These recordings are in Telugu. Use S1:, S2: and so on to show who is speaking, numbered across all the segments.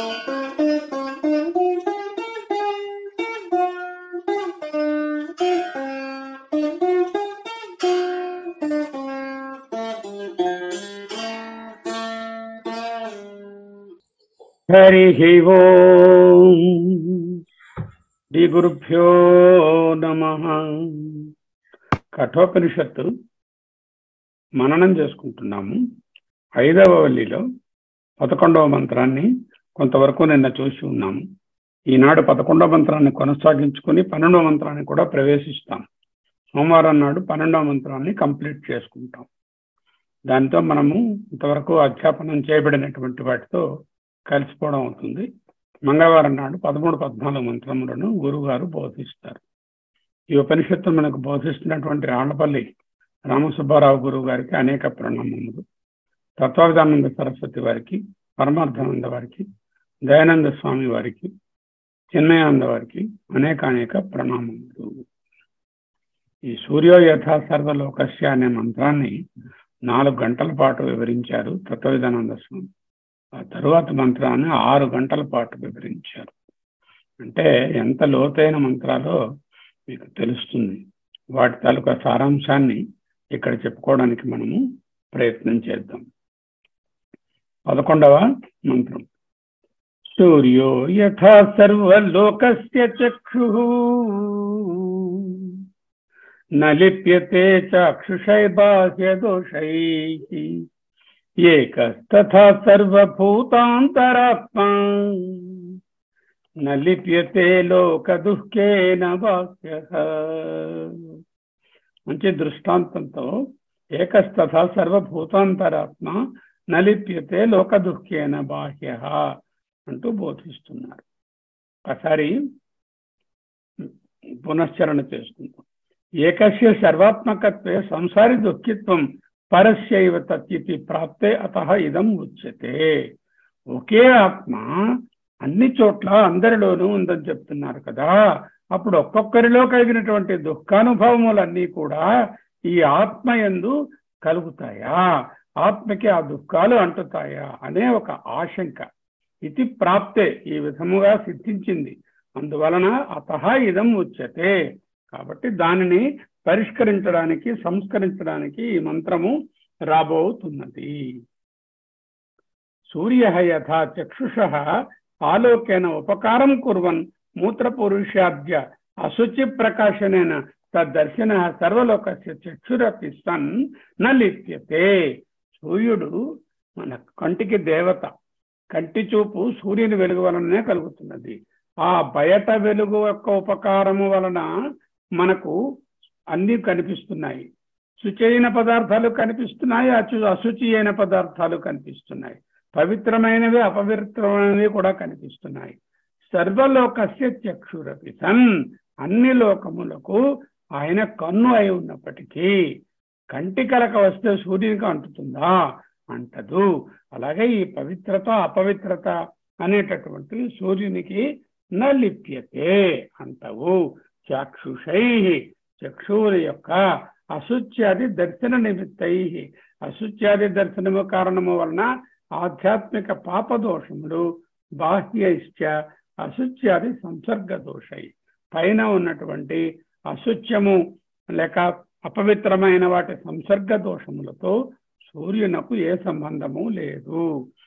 S1: హరి ఓం శ్రీ గురుభ్యో నమ కఠోపనిషత్తు మననం చేసుకుంటున్నాము ఐదవ వల్లిలో పదకొండవ మంత్రాన్ని కొంతవరకు నిన్న చూసి ఉన్నాము ఈనాడు పదకొండవ మంత్రాన్ని కొనసాగించుకుని పన్నెండవ మంత్రాన్ని కూడా ప్రవేశిస్తాం సోమవారం నాడు పన్నెండవ మంత్రాన్ని కంప్లీట్ చేసుకుంటాం దాంతో మనము ఇంతవరకు అధ్యాపనం చేయబడినటువంటి వాటితో కలిసిపోవడం అవుతుంది మంగళవారం నాడు పదమూడు పద్నాలుగు మంత్రములను గురువు గారు బోధిస్తారు ఈ ఉపనిషత్తు మనకు బోధిస్తున్నటువంటి రాళ్లపల్లి రామసుబ్బారావు గురువు గారికి అనేక ప్రణామములు తత్వవిధానంద సరస్వతి వారికి పరమార్థానంద వారికి దయానంద స్వామి వారికి చిన్మయానంద వారికి అనేక అనేక ప్రణామములు ఈ సూర్యో యథా సర్వలోకస్య అనే మంత్రాన్ని నాలుగు గంటల పాటు వివరించారు తత్వవిధానంద స్వామి ఆ తరువాత మంత్రాన్ని ఆరు గంటల పాటు వివరించారు అంటే ఎంత లోతైన మంత్రాలో మీకు తెలుస్తుంది వాటి తాలూకా సారాంశాన్ని ఇక్కడ చెప్పుకోవడానికి మనము ప్రయత్నం చేద్దాం పదకొండవ మంత్రం సూర్యో యథా సర్వలోకస్య చక్షు న లిప్యతే చాక్షుషై బాహ్య దోషై ఏకస్తథా సర్వభూతాంతరాత్మా న లిప్యతే లోక దుఃఖేన వాక్య మంచి దృష్టాంతంతో ఏకస్తథా సర్వభూతాంతరాత్మ న లిప్యతే లోక దుఃఖేన బాహ్య అంటూ బోధిస్తున్నారు ఒకసారి పునశ్చరణ చేసుకుంటాం ఏకస్య సర్వాత్మకత్వే సంసారి దుఃఖిత్వం పరస్యైవ తత్తి ప్రాప్తే అత ఇదం ఉచ్యతే ఒకే ఆత్మ అన్ని చోట్ల అందరిలోనూ ఉందని చెప్తున్నారు కదా అప్పుడు ఒక్కొక్కరిలో కలిగినటువంటి దుఃఖానుభవములన్నీ కూడా ఈ ఆత్మ ఎందు కలుగుతాయా ఆత్మకి ఆ దుఃఖాలు అంటుతాయా అనే ఒక ఆశంక ఇది ప్రాప్తే ఈ విధముగా సిద్ధించింది అందువలన అత ఇదం ఉచ్యతే కాబట్టి దానిని పరిష్కరించడానికి సంస్కరించడానికి ఈ మంత్రము రాబోతున్నది సూర్య యథా చక్షుష ఆలోకేన ఉపకారం కుర్వన్ మూత్రపురుషాద్య అశుచి ప్రకాశనేన తద్దర్శన సర్వలోకస్య చక్షురపి సన్ న లిప్యతే సూర్యుడు మన కంటికి దేవత కంటి చూపు సూర్యుని వెలుగు వలననే కలుగుతున్నది ఆ బయట వెలుగు యొక్క ఉపకారము వలన మనకు అన్ని కనిపిస్తున్నాయి శుచి అయిన పదార్థాలు కనిపిస్తున్నాయి అచు అశుచి అయిన పదార్థాలు కనిపిస్తున్నాయి పవిత్రమైనవి అపవిత్రమైనవి కూడా కనిపిస్తున్నాయి సర్వలోకస్య చక్షురపి సన్ అన్ని లోకములకు ఆయన కన్ను అయి ఉన్నప్పటికీ కంటి కలక వస్తే సూర్యునికి అంటుతుందా అంటదు అలాగే ఈ పవిత్రత అపవిత్రత అనేటటువంటి సూర్యునికి నలిప్యతే అంటవు చాక్షుషై చక్షువుల యొక్క అశుచ్యాది దర్శన నిమిత్తై అశుచ్యాది దర్శనము కారణము వలన ఆధ్యాత్మిక పాపదోషములు బాహ్యైశ్చ అశుచ్యాది సంసర్గ దోషై పైన ఉన్నటువంటి అశుచ్యము లేక అపవిత్రమైన వాటి సంసర్గ దోషములతో సూర్యునకు ఏ సంబంధము లేదు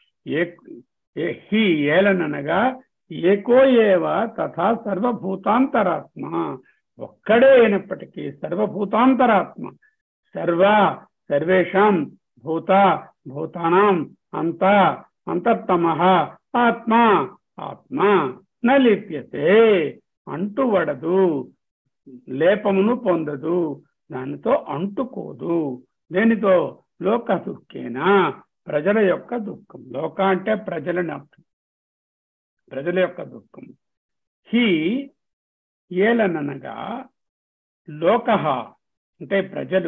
S1: ఏ హి ఏలననగా ఏకో ఏవ తథా సర్వభూతాంతరాత్మ ఒక్కడే అయినప్పటికీ సర్వభూతాంతరాత్మ సర్వ సర్వేషాం భూత భూతానాం అంత అంతర్తమ ఆత్మ ఆత్మ నలిప్యతే అంటువడదు లేపమును పొందదు దానితో అంటుకోదు దేనితో లోక దుఃఖేనా ప్రజల యొక్క దుఃఖం లోక అంటే ప్రజలని అర్థం ప్రజల యొక్క దుఃఖం హి ఏలననగా లోక అంటే ప్రజలు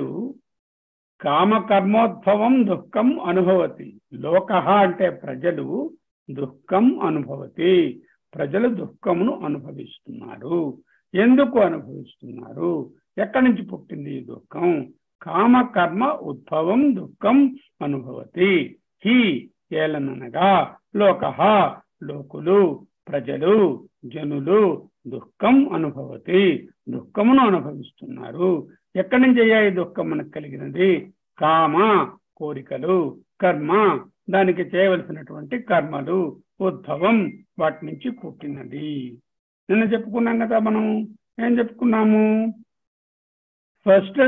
S1: కామకర్మోద్భవం దుఃఖం అనుభవతి లోక అంటే ప్రజలు దుఃఖం అనుభవతి ప్రజలు దుఃఖమును అనుభవిస్తున్నారు ఎందుకు అనుభవిస్తున్నారు ఎక్కడి నుంచి పుట్టింది ఈ దుఃఖం కామకర్మ ఉద్భవం దుఃఖం అనుభవతి హి ఏలననగా లోక లోకులు ప్రజలు జనులు దుఃఖం అనుభవతి దుఃఖమును అనుభవిస్తున్నారు ఎక్కడి నుంచి అయ్యా ఈ దుఃఖం మనకు కలిగినది కామ కోరికలు కర్మ దానికి చేయవలసినటువంటి కర్మలు ఉద్భవం వాటి నుంచి పుట్టినది నిన్న చెప్పుకున్నాం కదా మనం ఏం చెప్పుకున్నాము ఫస్ట్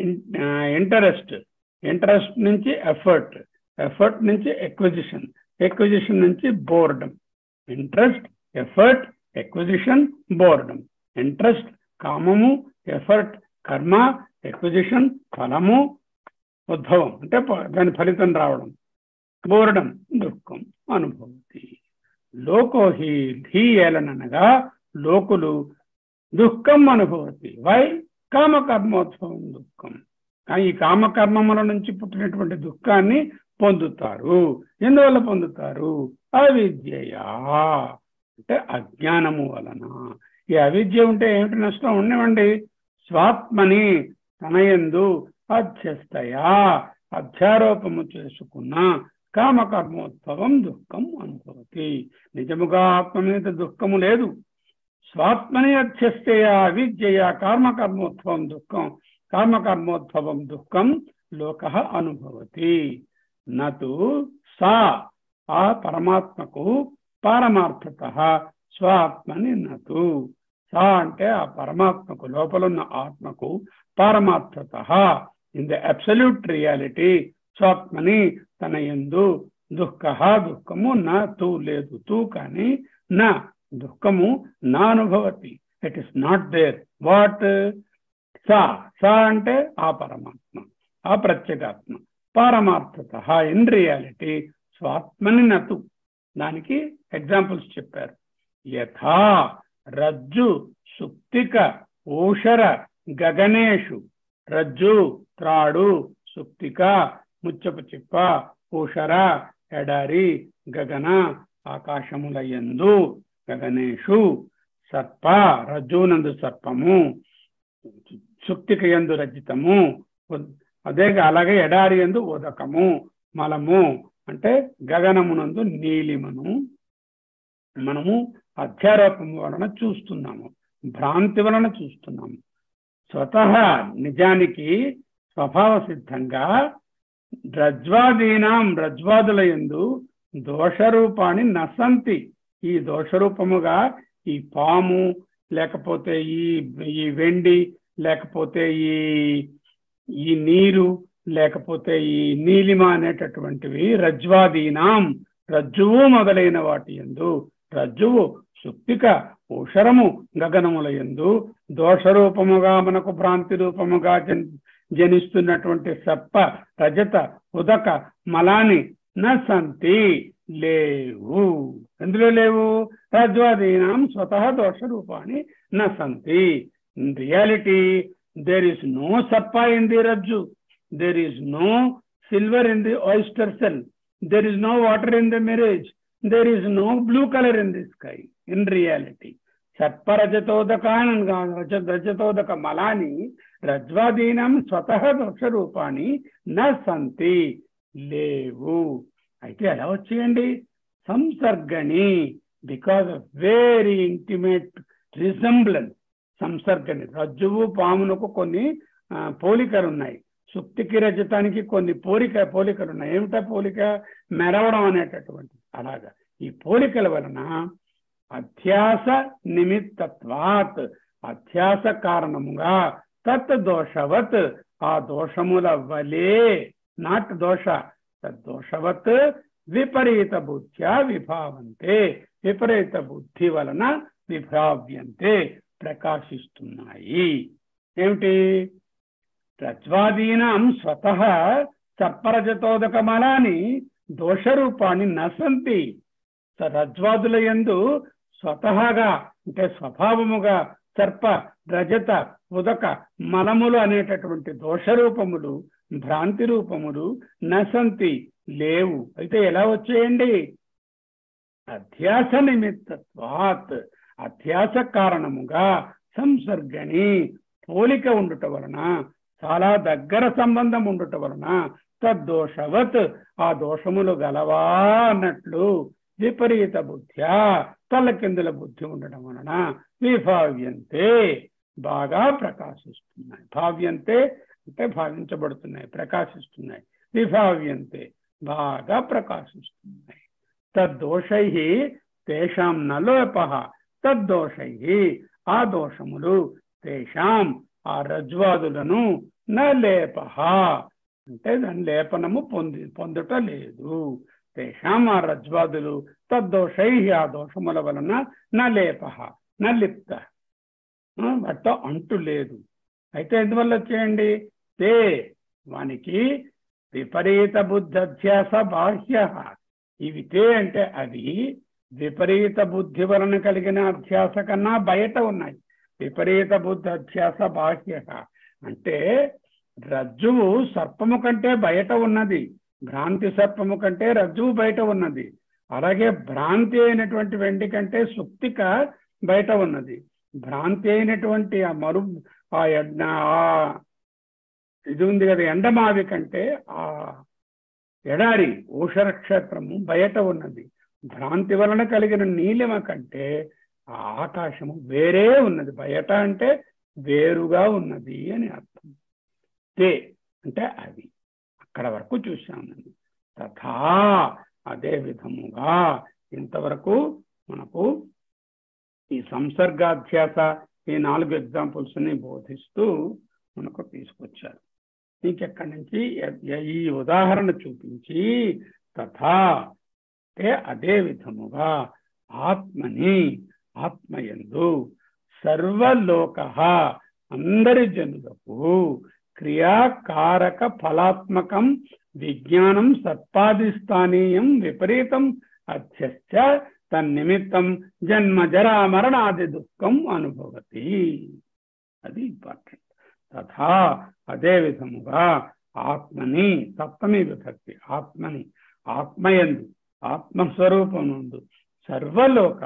S1: ఇంటరెస్ట్ ఇంట్రెస్ట్ నుంచి ఎఫర్ట్ ఎఫర్ట్ నుంచి ఎక్విజిషన్ ఎక్విజిషన్ నుంచి boredom interest effort acquisition boredom interest కామము ఎఫర్ట్ కర్మ ఎక్విజిషన్ ఫలము ఉద్భవం అంటే దాని ఫలితం రావడం బోర్డం దుఃఖం అనుభవతి లోకోహి ధీ ఏలనగా లోకులు దుఃఖం అనుభవతి వై కామకర్మోత్సవం దుఃఖం ఈ కామకర్మముల నుంచి పుట్టినటువంటి దుఃఖాన్ని పొందుతారు ఎందువల్ల పొందుతారు అవిద్యయా అంటే అజ్ఞానము వలన ఈ అవిద్య ఉంటే ఏమిటి నష్టం ఉండేవండి స్వాత్మని తనయందు అధ్యస్తయా అధ్యారోపము చేసుకున్న కామకర్మోత్సవం దుఃఖం అనుభవతి నిజముగా ఆత్మ మీద దుఃఖము లేదు స్వాత్మని అధ్యస్తయ అవిద్యయ కర్మకర్మోత్సవం దుఃఖం కర్మకర్మోద్భవం దుఃఖం లోక అనుభవతి నతు సా ఆ పరమాత్మకు పారమార్థత స్వాత్మని నతు సా అంటే ఆ పరమాత్మకు లోపలున్న ఆత్మకు పారమార్థత ఇన్ ద అబ్సల్యూట్ రియాలిటీ స్వాత్మని తన ఎందు దుఃఖ దుఃఖము నా తూ లేదు తూ కానీ నా దుఃఖము నా అనుభవతి it is not there what సా సా అంటే ఆ పరమాత్మ ఆ ప్రత్యేగాత్మ పారమార్థత ఇన్ రియాలిటీ స్వాత్మని నతు దానికి ఎగ్జాంపుల్స్ చెప్పారు యథా రజ్జు సుక్తిక ఊషర గగనేషు రజ్జు త్రాడు సుక్తిక ముచ్చపు చిప్ప ఊషర ఎడారి గగన ఆకాశముల యందు గగనేషు సర్ప రజ్జునందు సర్పము సుక్తిక ఎందు రచితము అదే అలాగే ఎడారి ఎందు ఉదకము మలము అంటే గగనమునందు నీలిమను మనము అధ్యారోపం వలన చూస్తున్నాము భ్రాంతి వలన చూస్తున్నాము స్వతహ నిజానికి స్వభావ సిద్ధంగా రజ్వాదీనాం రజ్వాదుల ఎందు దోషరూపాన్ని నసంతి ఈ దోషరూపముగా ఈ పాము లేకపోతే ఈ ఈ వెండి లేకపోతే ఈ ఈ నీరు లేకపోతే ఈ నీలిమ అనేటటువంటివి రజ్వాదీనాం రజ్జువు మొదలైన వాటి ఎందు రజ్జువు సుప్తిక ఊషరము గగనముల ఎందు దోషరూపముగా మనకు భ్రాంతి రూపముగా జన్ జనిస్తున్నటువంటి సప్ప రజత ఉదక మలాని నసంతి లేవు ఎందులో లేవు రజ్వాదీనాం స్వతహ దోష రూపాన్ని నసంతి in reality there is no సప్ప ఇన్ ది రజ్జు there is no silver in the oyster shell there is no water in the mirage there is no blue colour in the sky in reality సర్పరజతోదక రజ రజతోదక మలాని రజ్వాదీనం స్వతహ దోషరూపాన్ని న సంతి లేవు అయితే ఎలా వచ్చేయండి సంసర్గణి because of very intimate resemblance సంసర్గని రజ్జువు పామునకు కొన్ని పోలికలు ఉన్నాయి సుప్తికి రజతానికి కొన్ని పోలిక పోలికలు ఉన్నాయి ఏమిటా పోలిక మెరవడం అనేటటువంటి అలాగా ఈ పోలికల వలన అధ్యాస నిమిత్తత్వాత్ అధ్యాస కారణముగా తత్ దోషవత్ ఆ దోషముల వలే నాట్ దోష తద్దోషవత్ విపరీత బుద్ధ్యా విభావంతే విపరీత బుద్ధి వలన విభావ్యంతే ప్రకాశిస్తున్నాయి ఏమిటి రజ్వాదీనాం స్వతః సర్పరజతోదక మలాని దోషరూపాన్ని నసంతి రజ్వాదుల ఎందు స్వతహాగా అంటే స్వభావముగా సర్ప రజత ఉదక మలములు అనేటటువంటి దోషరూపములు భ్రాంతి రూపములు నసంతి లేవు అయితే ఎలా వచ్చేయండి అధ్యాస నిమిత్తత్వాత్ అధ్యాస కారణముగా సంసర్గని పోలిక ఉండుట వలన చాలా దగ్గర సంబంధం ఉండుట వలన తద్దోషవత్ ఆ దోషములు గలవా అన్నట్లు విపరీత బుద్ధ్యా తలకిందుల బుద్ధి ఉండడం వలన విభావ్యంతే బాగా ప్రకాశిస్తున్నాయి భావ్యంతే అంటే భావించబడుతున్నాయి ప్రకాశిస్తున్నాయి విభావ్యంతే బాగా ప్రకాశిస్తున్నాయి తద్దోషై తేషాం నలోప తద్దోషై ఆ దోషములు తేషాం ఆ రజ్వాదులను నలేప అంటే దాని లేపనము పొంది పొందుట లేదు తేషాం ఆ రజ్వాదులు తద్దోషై ఆ దోషముల వలన నలేప నలిప్త వాటితో అంటు లేదు అయితే ఎందువల్ల వచ్చేయండి తే వానికి విపరీత బుద్ధధ్యాస బాహ్య ఇవి తే అంటే అవి విపరీత బుద్ధి వలన కలిగిన అధ్యాస కన్నా బయట ఉన్నాయి విపరీత బుద్ధి అధ్యాస బాహ్య అంటే రజ్జువు సర్పము కంటే బయట ఉన్నది భ్రాంతి సర్పము కంటే రజ్జువు బయట ఉన్నది అలాగే భ్రాంతి అయినటువంటి వెండి కంటే సుక్తిక బయట ఉన్నది భ్రాంతి అయినటువంటి ఆ మరు ఆ యజ్ఞ ఆ ఇది ఉంది కదా ఎండమావి కంటే ఆ ఎడారి ఊషరక్షేత్రము బయట ఉన్నది భ్రాంతి వలన కలిగిన నీలిమ కంటే ఆ ఆకాశము వేరే ఉన్నది బయట అంటే వేరుగా ఉన్నది అని అర్థం తే అంటే అది అక్కడ వరకు చూసామండి తథా అదే విధముగా ఇంతవరకు మనకు ఈ సంసర్గాధ్యాస ఈ నాలుగు ఎగ్జాంపుల్స్ ని బోధిస్తూ మనకు తీసుకొచ్చారు ఇంకెక్కడి నుంచి ఈ ఉదాహరణ చూపించి తథా అంటే అదే విధముగా ఆత్మని ఆత్మయందు సర్వలోక అందరి జనులకు క్రియాకారక ఫలాత్మకం విజ్ఞానం సత్పాదిస్థానీయం విపరీతం అధ్యస్థ తన్నిమిత్తం జన్మ జరా మరణాది దుఃఖం అనుభవతి అది ఇంపార్టెంట్ తథా అదే విధముగా ఆత్మని సప్తమి విభక్తి ఆత్మని ఆత్మయందు ఆత్మస్వరూపముందు సర్వలోక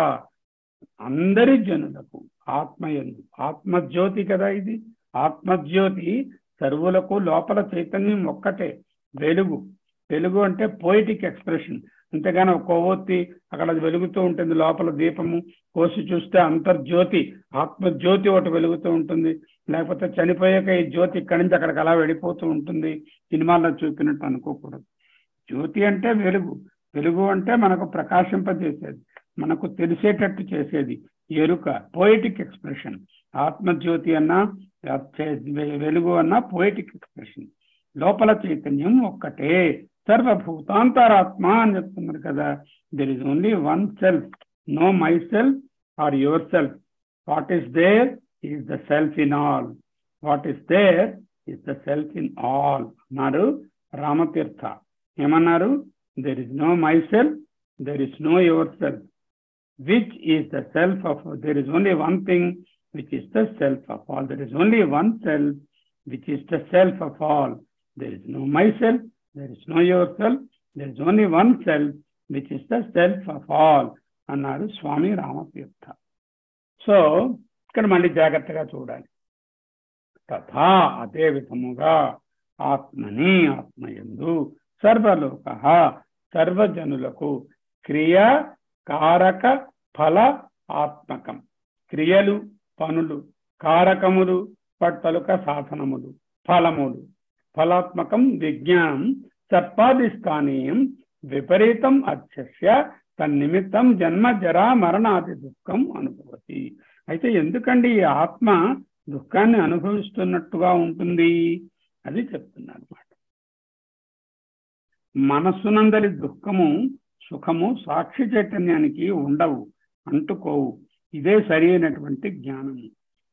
S1: అందరి జనులకు ఆత్మయందు ఆత్మజ్యోతి కదా ఇది ఆత్మజ్యోతి సర్వులకు లోపల చైతన్యం ఒక్కటే వెలుగు వెలుగు అంటే పోయిటిక్ ఎక్స్ప్రెషన్ అంతేగాని ఒక కొవ్వొత్తి అక్కడ అది వెలుగుతూ ఉంటుంది లోపల దీపము కోసి చూస్తే అంతర్జ్యోతి ఆత్మజ్యోతి ఒకటి వెలుగుతూ ఉంటుంది లేకపోతే చనిపోయాక ఈ జ్యోతి ఇక్కడి నుంచి అక్కడికి అలా వెళ్ళిపోతూ ఉంటుంది సినిమాల్లో చూపినట్టు అనుకోకూడదు జ్యోతి అంటే వెలుగు వెలుగు అంటే మనకు ప్రకాశింపజేసేది మనకు తెలిసేటట్టు చేసేది ఎరుక పోయిటిక్ ఎక్స్ప్రెషన్ ఆత్మజ్యోతి అన్నా వెలుగు అన్న పోయిటిక్ ఎక్స్ప్రెషన్ లోపల చైతన్యం ఒక్కటే సర్వభూతాంతరాత్మ అని చెప్తున్నారు కదా there is only one self no my self or your self what is there is the self in all what is there is the self in all అన్నారు రామతీర్థ ఏమన్నారు there is no my self there is no your self which is the self of there is only one thing which is the self of all. There is only one self, which is the self of all. There is no myself, there is no yourself, there is only one self, which is the self of all. అన్నారు స్వామి రామతీర్థ సో ఇక్కడ మళ్ళీ జాగ్రత్తగా చూడాలి తథా అదే విధముగా ఆత్మని ఆత్మయందు సర్వలోక సర్వజనులకు క్రియ కారక ఫల ఆత్మకం క్రియలు పనులు కారకములు పట్టలుక సాధనములు ఫలములు ఫలాత్మకం విజ్ఞానం సత్పాదిస్థానీయం విపరీతం అధ్యస్య తన్నిమిత్తం జన్మ జరా మరణాది దుఃఖం అనుభవతి అయితే ఎందుకండి ఈ ఆత్మ దుఃఖాన్ని అనుభవిస్తున్నట్టుగా ఉంటుంది అది చెప్తున్నారు అన్నమాట మనస్సునందరి దుఃఖము సుఖము సాక్షి చైతన్యానికి ఉండవు అంటుకోవు ఇదే సరి అయినటువంటి జ్ఞానము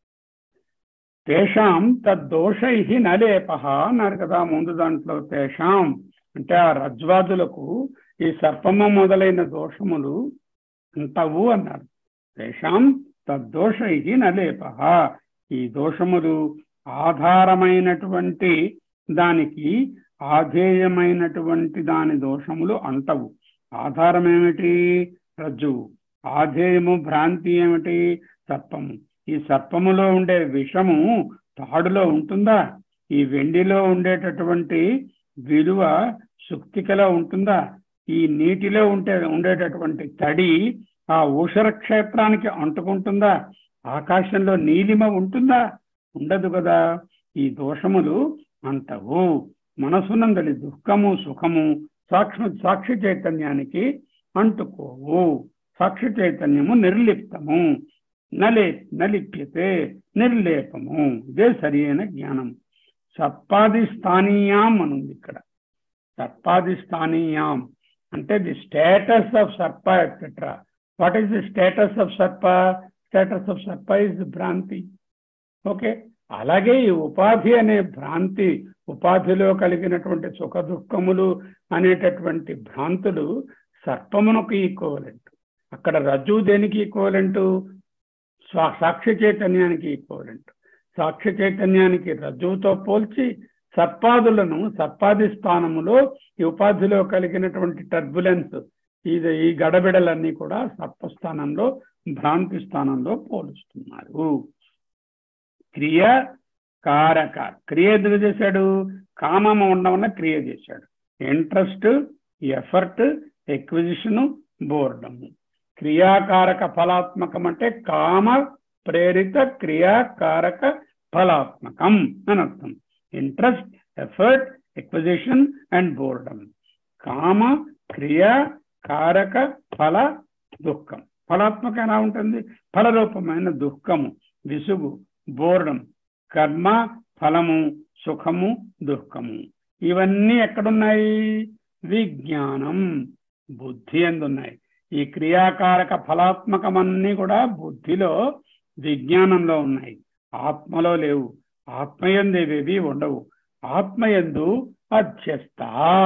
S1: తేషాం తద్దోషై నలేప అన్నారు కదా ముందు దాంట్లో తేషాం అంటే ఆ రజ్వాదులకు ఈ సర్పము మొదలైన దోషములు అంటవు అన్నారు తేషాం తద్దోషై నలేప ఈ దోషములు ఆధారమైనటువంటి దానికి ఆధేయమైనటువంటి దాని దోషములు అంటవు ఆధారం ఏమిటి రజ్జువు ఆధేయము భ్రాంతి ఏమిటి సర్పము ఈ సర్పములో ఉండే విషము తాడులో ఉంటుందా ఈ వెండిలో ఉండేటటువంటి విలువ సుక్తికలో ఉంటుందా ఈ నీటిలో ఉంటే ఉండేటటువంటి తడి ఆ ఊషర క్షేత్రానికి అంటుకుంటుందా ఆకాశంలో నీలిమ ఉంటుందా ఉండదు కదా ఈ దోషములు అంతవు మనసునందలి దుఃఖము సుఖము సాక్షి సాక్షి చైతన్యానికి అంటుకోవు సాక్షి చైతన్యము నిర్లిప్తము నలే నలిప్యతే నిర్లేపము ఇదే సరి అయిన జ్ఞానం సర్పాది స్థానీయాం అనుంది ఇక్కడ సర్పాది స్థానీయాం అంటే ది స్టేటస్ ఆఫ్ సర్ప etcetera what is the status of సర్ప స్టేటస్ ఆఫ్ సర్ప ఇస్ ది భ్రాంతి ఓకే అలాగే ఈ ఉపాధి అనే భ్రాంతి ఉపాధిలో కలిగినటువంటి సుఖ దుఃఖములు అనేటటువంటి భ్రాంతులు సర్పమునకు ఈక్వలెంట్ అక్కడ రజ్జు దేనికి ఈక్వలెంట్ సాక్షి చైతన్యానికి ఈక్వలెంట్ సాక్షి చైతన్యానికి రజ్జువుతో పోల్చి సర్పాదులను సర్పాది స్థానములో ఈ ఉపాధిలో కలిగినటువంటి టర్బులెన్స్ ఇది ఈ గడబిడలన్నీ కూడా సర్పస్థానంలో భ్రాంతి స్థానంలో పోలుస్తున్నారు క్రియ కారక క్రియ ఎందుకు చేశాడు కామం ఉండడం వల్ల క్రియ చేశాడు ఇంట్రెస్ట్ ఎఫర్ట్ ఎక్విజిషన్ బోర్డము క్రియాకారక ఫలాత్మకం అంటే కామ ప్రేరిత క్రియాకారక ఫలాత్మకం అని అర్థం interest effort acquisition and boredom కామ క్రియ కారక ఫల దుఃఖం ఫలాత్మక ఎలా ఉంటుంది ఫలరూపమైన దుఃఖము విసుగు బోర్డం కర్మ ఫలము సుఖము దుఃఖము ఇవన్నీ ఎక్కడున్నాయి విజ్ఞానం బుద్ధి ఎందున్నాయి ఈ క్రియాకారక ఫలాత్మకమన్నీ కూడా బుద్ధిలో విజ్ఞానంలో ఉన్నాయి ఆత్మలో లేవు ఆత్మయందేవేవి ఉండవు ఆత్మయందు అధ్యస్థ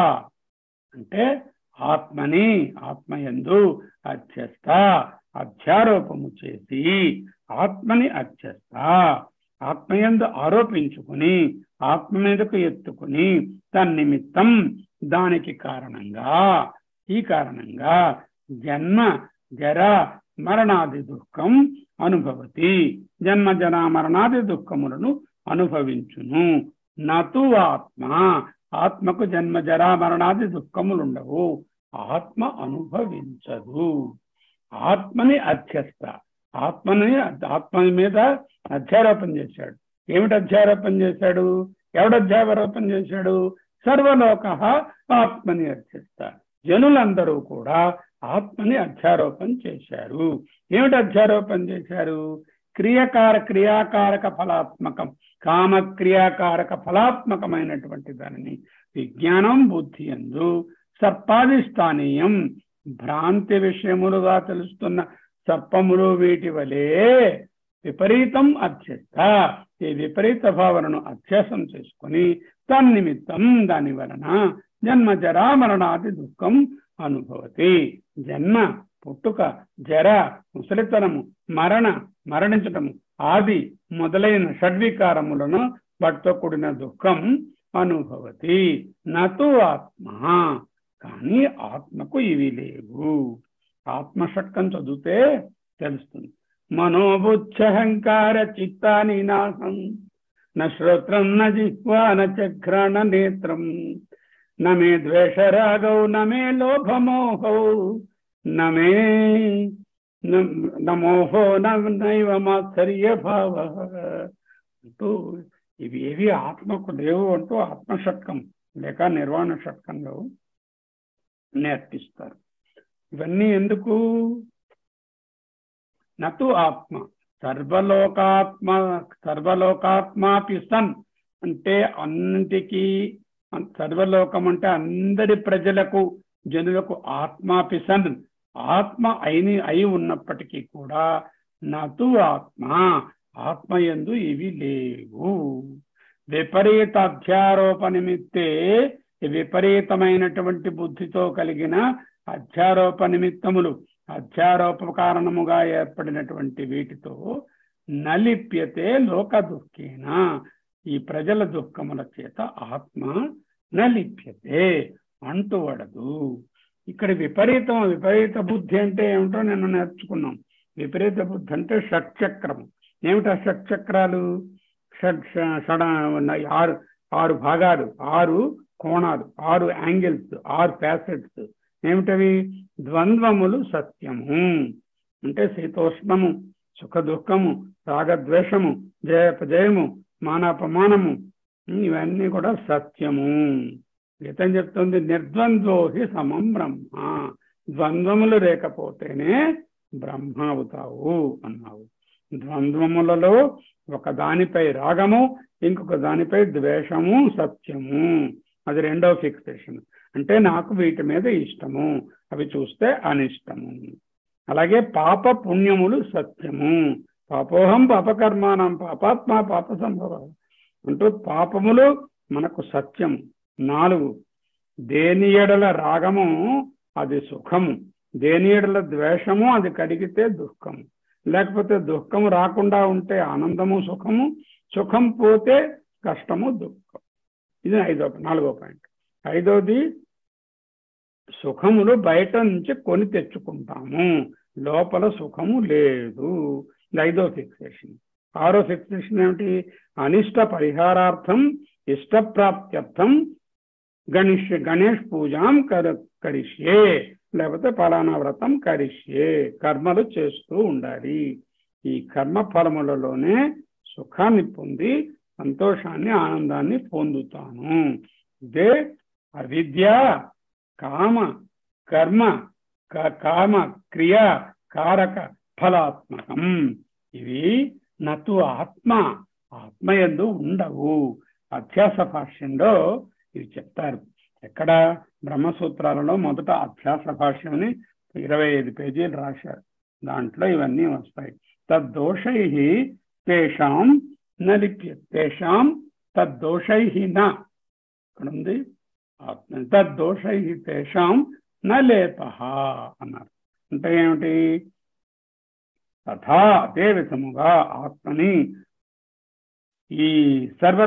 S1: అంటే ఆత్మని ఆత్మయందు అధ్యస్థ అధ్యారోపము చేసి ఆత్మని అధ్యస్థ ఆత్మయందు ఆరోపించుకుని ఆత్మ మీదకు ఎత్తుకుని దాని నిమిత్తం దానికి కారణంగా ఈ కారణంగా జన్మ జర మరణాది దుఃఖం అనుభవతి జన్మ జన మరణాది దుఃఖములను అనుభవించును నతు ఆత్మ ఆత్మకు జన్మ జరా మరణాది దుఃఖములు ఉండవు ఆత్మ అనుభవించదు ఆత్మని అధ్యస్థ ఆత్మని ఆత్మ మీద అధ్యారోపణ చేశాడు ఏమిటి అధ్యారోపణ చేశాడు ఎవడు అధ్యారోపణ చేశాడు సర్వలోక ఆత్మని అధ్యస్థ జనులందరూ కూడా ఆత్మని అధ్యారోపణ చేశారు ఏమిటి అధ్యారోపణ చేశారు క్రియకార క్రియాకారక ఫలాత్మకం కామ క్రియాకారక ఫలాత్మకమైనటువంటి దానిని విజ్ఞానం బుద్ధి ఎందు సర్పాది స్థానీయం భ్రాంతి విషయములుగా తెలుస్తున్న సర్పములు వీటి వలె విపరీతం అధ్యస్థ ఈ విపరీత భావనను అధ్యాసం చేసుకుని దాని నిమిత్తం దాని వలన జన్మ జరా మరణాది దుఃఖం అనుభవతి జన్మ పుట్టుక జర ముసలితనము మరణ మరణించటము ఆది మొదలైన షడ్వికారములను వాటితో కూడిన దుఃఖం అనుభవతి నతు ఆత్మ కానీ ఆత్మకు ఇవి లేవు ఆత్మషట్కం చదివితే తెలుస్తుంది మనోబుచ్చహంకార చిత్తాని నాశం న శ్రోత్రం న జిహ్వా న చక్రాణ నేత్రం నమే ద్వేషరాగౌ నమే లోభమోహౌ నమే నమోహో నైవ మాత్సర్య భావ అంటూ ఇవి ఏవి ఆత్మకు లేవు అంటూ ఆత్మషట్కం లేక నిర్వాణ షట్కంలో నేర్పిస్తారు ఇవన్నీ ఎందుకు నతు ఆత్మ సర్వలోకాత్మ సర్వలోకాత్మాపి సన్ అంటే అన్నింటికీ సర్వలోకం అంటే అందరి ప్రజలకు జనులకు ఆత్మాపి సన్ ఆత్మ అయిని అయి ఉన్నప్పటికీ కూడా నతు ఆత్మ ఆత్మ ఎందు ఇవి లేవు విపరీత అధ్యారోప నిమిత్తే విపరీతమైనటువంటి బుద్ధితో కలిగిన అధ్యారోప నిమిత్తములు అధ్యారోప కారణముగా ఏర్పడినటువంటి వీటితో నలిప్యతే లోక దుఃఖేన ఈ ప్రజల దుఃఖముల చేత ఆత్మ నలిప్యతే అంటువడదు ఇక్కడ విపరీతం విపరీత బుద్ధి అంటే ఏమిటో నిన్న నేర్చుకున్నాం విపరీత బుద్ధి అంటే షట్చక్రము ఏమిటా షట్చక్రాలు షడ్ షడ ఆరు ఆరు భాగాలు ఆరు కోణాలు ఆరు యాంగిల్స్ ఆరు ప్యాసెట్స్ ఏమిటవి ద్వంద్వములు సత్యము అంటే శీతోష్ణము సుఖ దుఃఖము రాగద్వేషము జయపజయము మానాపమానము ఇవన్నీ కూడా సత్యము గీతం చెప్తుంది నిర్ద్వంద్వోహి సమం బ్రహ్మ ద్వంద్వములు లేకపోతేనే బ్రహ్మ అవుతావు అన్నావు ద్వంద్వములలో ఒక దానిపై రాగము ఇంకొక దానిపై ద్వేషము సత్యము అది రెండవ ఫిక్సేషన్ అంటే నాకు వీటి మీద ఇష్టము అవి చూస్తే అనిష్టము అలాగే పాప పుణ్యములు సత్యము పాపోహం పాపకర్మానం పాపాత్మ పాప సంభవ అంటూ పాపములు మనకు సత్యం నాలుగు దేని ఎడల రాగము అది సుఖము దేని ఎడల ద్వేషము అది కడిగితే దుఃఖము లేకపోతే దుఃఖము రాకుండా ఉంటే ఆనందము సుఖము సుఖం పోతే కష్టము దుఃఖం ఇది ఐదో నాలుగో పాయింట్ ఐదోది సుఖములు బయట నుంచి కొని తెచ్చుకుంటాము లోపల సుఖము లేదు ఇది ఐదో ఫిక్సేషన్ ఆరో ఫిక్సేషన్ ఏమిటి అనిష్ట పరిహారార్థం ఇష్టప్రాప్త్యర్థం గణేష్ గణేష్ పూజాం కర కరిష్యే లేకపోతే ఫలానా వ్రతం కరిష్యే కర్మలు చేస్తూ ఉండాలి ఈ కర్మ ఫలములలోనే సుఖాన్ని పొంది సంతోషాన్ని ఆనందాన్ని పొందుతాను ఇదే అవిద్య కామ కర్మ కామ క్రియ కారక ఫలాత్మకం ఇవి నటు ఆత్మ ఆత్మ ఎందు ఉండవు అధ్యాస భాష్యంలో ఇవి చెప్తారు ఎక్కడ బ్రహ్మసూత్రాలలో మొదట అధ్యాస భాష్యంని ఇరవై ఐదు పేజీలు రాశారు దాంట్లో ఇవన్నీ వస్తాయి తద్దోషై తేషాం నలిప్య తేషాం తద్దోషై నా ఇక్కడ ఉంది తద్దోషై తేషాం నలేప అన్నారు అంటే ఏమిటి తథా అదే విధముగా ఆత్మని ఈ సర్వ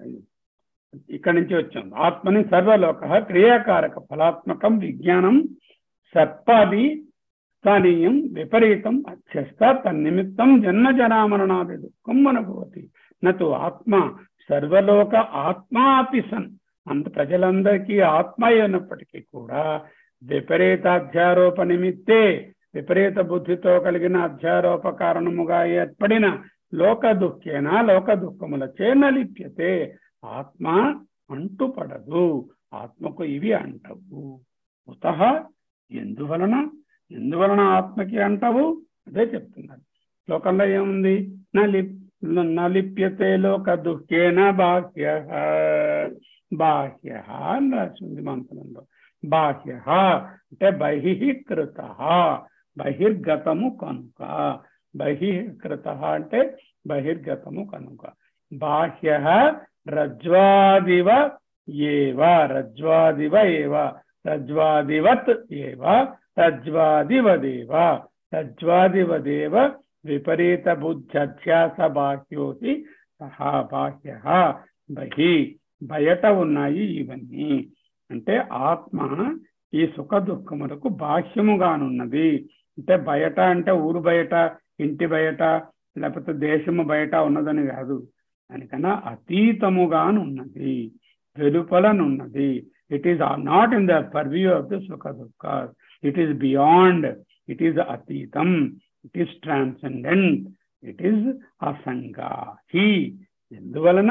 S1: ఇక్కడి నుంచి వచ్చాం ఆత్మని సర్వలోక క్రియాకారక ఫలాత్మకం విజ్ఞానం సర్పాది స్థానీయం విపరీతం అధ్యస్థ తన్నిమిత్తం జన్మ జరామరణాది దుఃఖం అనుభవతి నటు ఆత్మ సర్వలోక ఆత్మాపి సన్ అంత ప్రజలందరికీ ఆత్మ అయినప్పటికీ కూడా విపరీతాధ్యారోప నిమిత్తే విపరీత బుద్ధితో కలిగిన అధ్యారోప కారణముగా ఏర్పడిన లోక దుఃఖేన లోక దుఃఖములచే నలిప్యతే ఆత్మ అంటుపడదు ఆత్మకు ఇవి అంటవు ఉత ఎందువలన ఎందువలన ఆత్మకి అంటవు అదే చెప్తున్నారు లోకంలో ఏముంది నలి నలిప్యతే లోక దుఃఖేన బాహ్య బాహ్య అని రాసింది మంత్రంలో బాహ్య అంటే బహికృత బహిర్గతము కనుక బహిర్కృత అంటే బహిర్గతము కనుక బాహ్య రజ్వాదివ ఏవ రజ్వాదివ ఏవ రజ్వాదివత్ ఏవ రజ్వాదివదేవ రజ్వాదివదేవ విపరీత బుద్ధ్యధ్యాస బాహ్యోతి సహా బాహ్య బహి బయట ఉన్నాయి ఇవన్నీ అంటే ఆత్మ ఈ సుఖ దుఃఖములకు బాహ్యముగానున్నది అంటే బయట అంటే ఊరు బయట ఇంటి బయట లేకపోతే దేశము బయట ఉన్నదని కాదు దానికన్నా అతీతముగానున్నది వెలుపలనున్నది it is not in the purview of the సుఖ దుఃఖ it is beyond it is అతీతం it is transcendent it is అసంగ హీ ఎందువలన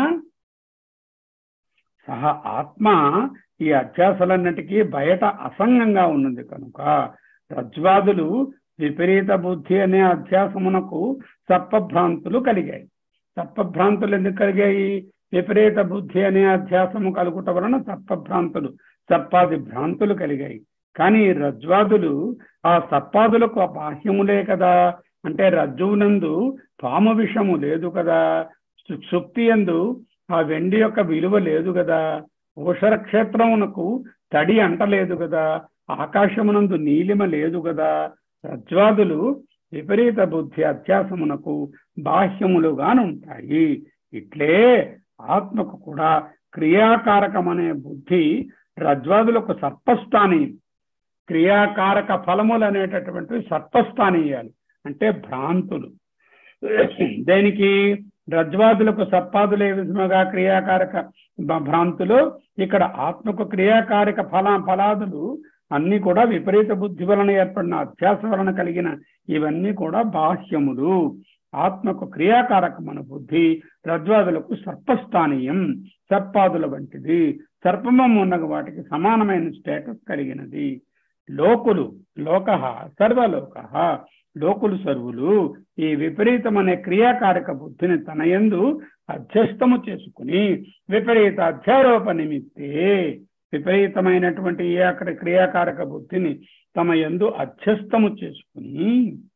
S1: సహా ఆత్మ ఈ అధ్యాసలన్నిటికీ బయట అసంగంగా ఉన్నది కనుక రజ్వాదులు విపరీత బుద్ధి అనే అధ్యాసమునకు సర్పభ్రాంతులు కలిగాయి సర్పభ్రాంతులు ఎందుకు కలిగాయి విపరీత బుద్ధి అనే అధ్యాసము కలుగుట వలన సర్పభ్రాంతులు సర్పాది భ్రాంతులు కలిగాయి కానీ రజ్వాదులు ఆ సర్పాదులకు బాహ్యములే కదా అంటే రజ్జువునందు పాము విషము లేదు కదా సుక్తి ఎందు ఆ వెండి యొక్క విలువ లేదు కదా ఊషర క్షేత్రమునకు తడి అంటలేదు కదా ఆకాశమునందు నీలిమ లేదు కదా రజ్వాదులు విపరీత బుద్ధి అధ్యాసమునకు బాహ్యములుగానుంటాయి ఇట్లే ఆత్మకు కూడా క్రియాకారకమనే బుద్ధి రజ్వాదులకు సర్పస్థాని క్రియాకారక ఫలములు అనేటటువంటివి సర్పస్థానీయాలు అంటే భ్రాంతులు దేనికి రజ్వాదులకు సర్పాదులు ఏ విధముగా క్రియాకారక భ్రాంతులు ఇక్కడ ఆత్మకు క్రియాకారక ఫల ఫలాదులు అన్ని కూడా విపరీత బుద్ధి వలన ఏర్పడిన అధ్యాస వలన కలిగిన ఇవన్నీ కూడా బాహ్యములు ఆత్మకు క్రియాకారకమైన బుద్ధి రజ్వాదులకు సర్పస్థానీయం సర్పాదుల వంటిది సర్పమం ఉన్న వాటికి సమానమైన స్టేటస్ కలిగినది లోకులు లోక సర్వలోక లోకులు సర్వులు ఈ విపరీతమనే క్రియాకారక బుద్ధిని తన యందు అధ్యస్థము చేసుకుని విపరీత అధ్యారోప నిమిత్తే విపరీతమైనటువంటి ఈ అక్కడ క్రియాకారక బుద్ధిని తమ యందు అధ్యస్థము చేసుకుని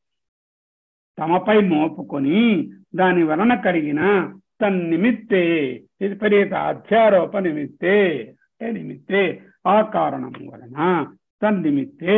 S1: తమపై మోపుకొని దాని వలన కలిగిన తన్నిమిత్తే విపరీత అధ్యారోప నిమిత్తే అంటే నిమిత్తే ఆ కారణము వలన తన్నిమిత్తే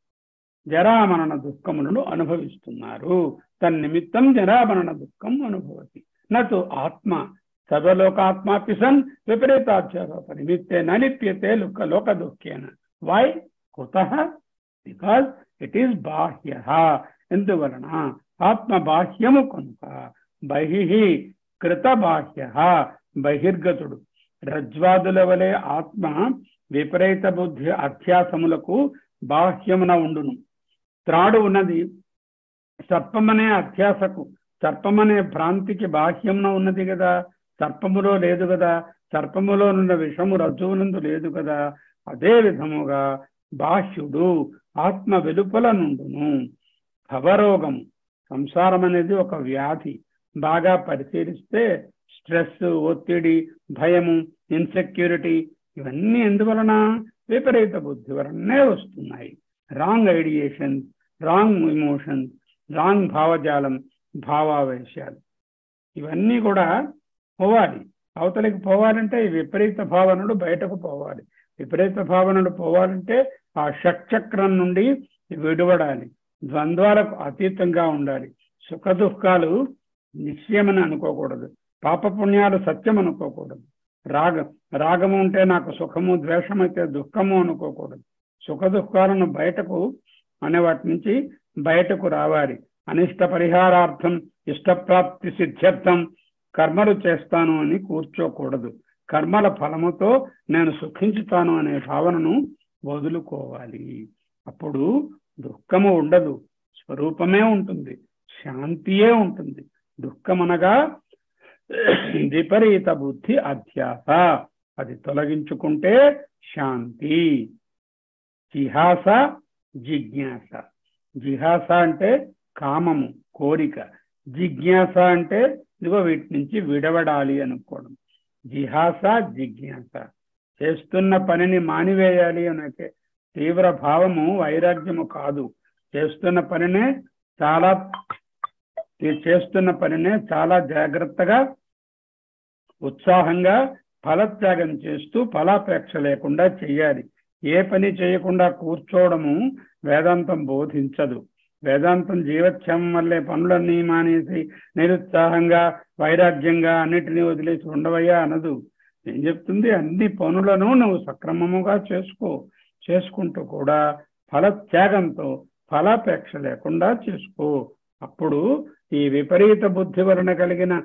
S1: జరామరణ దుఃఖములను అనుభవిస్తున్నారు తన్నిమిత్తం జరామరణ దుఃఖం అనుభవతి నటు ఆత్మ సర్వలోకాత్మాపి సన్ విపరీతాధ్యారోప నిమిత్తే నలిప్యతే లుక్క లోక దుఃఖేన వై కుత బికాస్ ఇట్ ఈస్ బాహ్య ఎందువలన ఆత్మ బాహ్యము కనుక బహిహి కృత బాహ్య బహిర్గతుడు రజ్వాదుల వలె ఆత్మ విపరీత బుద్ధి అధ్యాసములకు బాహ్యమున ఉండును త్రాడు ఉన్నది సర్పమనే అధ్యాసకు సర్పమనే భ్రాంతికి బాహ్యమున ఉన్నది కదా సర్పములో లేదు కదా సర్పములో ఉన్న విషము రజ్జువునందు లేదు కదా అదే విధముగా బాహ్యుడు ఆత్మ వెలుపల నుండును భవరోగము సంసారం అనేది ఒక వ్యాధి బాగా పరిశీలిస్తే స్ట్రెస్ ఒత్తిడి భయము ఇన్సెక్యూరిటీ ఇవన్నీ ఎందువలన విపరీత బుద్ధి వలనే వస్తున్నాయి wrong ideation wrong emotions wrong భావజాలం భావావేశాలు ఇవన్నీ కూడా పోవాలి అవతలికి పోవాలంటే ఈ విపరీత భావనలు బయటకు పోవాలి విపరీత భావనలు పోవాలంటే ఆ షట్చక్రం నుండి విడివడాలి ద్వంద్వాలకు అతీతంగా ఉండాలి సుఖ దుఃఖాలు నిశ్చయమని అనుకోకూడదు పాపపుణ్యాలు సత్యం అనుకోకూడదు రాగం రాగము ఉంటే నాకు సుఖము ద్వేషమైతే దుఃఖము అనుకోకూడదు సుఖ దుఃఖాలను బయటకు అనే వాటి నుంచి బయటకు రావాలి అనిష్ట పరిహారార్థం ఇష్టప్రాప్తి సిద్ధ్యర్థం కర్మలు చేస్తాను అని కూర్చోకూడదు కర్మల ఫలముతో నేను సుఖించుతాను అనే భావనను వదులుకోవాలి అప్పుడు దుఃఖము ఉండదు స్వరూపమే ఉంటుంది శాంతియే ఉంటుంది దుఃఖమనగా విపరీత బుద్ధి అధ్యాస అది తొలగించుకుంటే శాంతి జిహాస జిజ్ఞాస జిహాస అంటే కామము కోరిక జిజ్ఞాస అంటే ఇదిగో వీటి నుంచి విడవడాలి అనుకోవడం జిహాస జిజ్ఞాస చేస్తున్న పనిని మానివేయాలి అనే తీవ్ర భావము వైరాగ్యము కాదు చేస్తున్న పనినే చాలా చేస్తున్న పనినే చాలా జాగ్రత్తగా ఉత్సాహంగా ఫలత్యాగం చేస్తూ ఫలాపేక్ష లేకుండా చేయాలి ఏ పని చేయకుండా కూర్చోవడము వేదాంతం బోధించదు వేదాంతం జీవక్షేమం వల్లే పనులన్నీ మానేసి నిరుత్సాహంగా వైరాగ్యంగా అన్నిటినీ వదిలేసి ఉండవయ్యా అనదు ఏం చెప్తుంది అన్ని పనులను నువ్వు సక్రమముగా చేసుకో చేసుకుంటూ కూడా ఫలత్యాగంతో ఫలాపేక్ష లేకుండా చేసుకో అప్పుడు ఈ విపరీత బుద్ధి వలన కలిగిన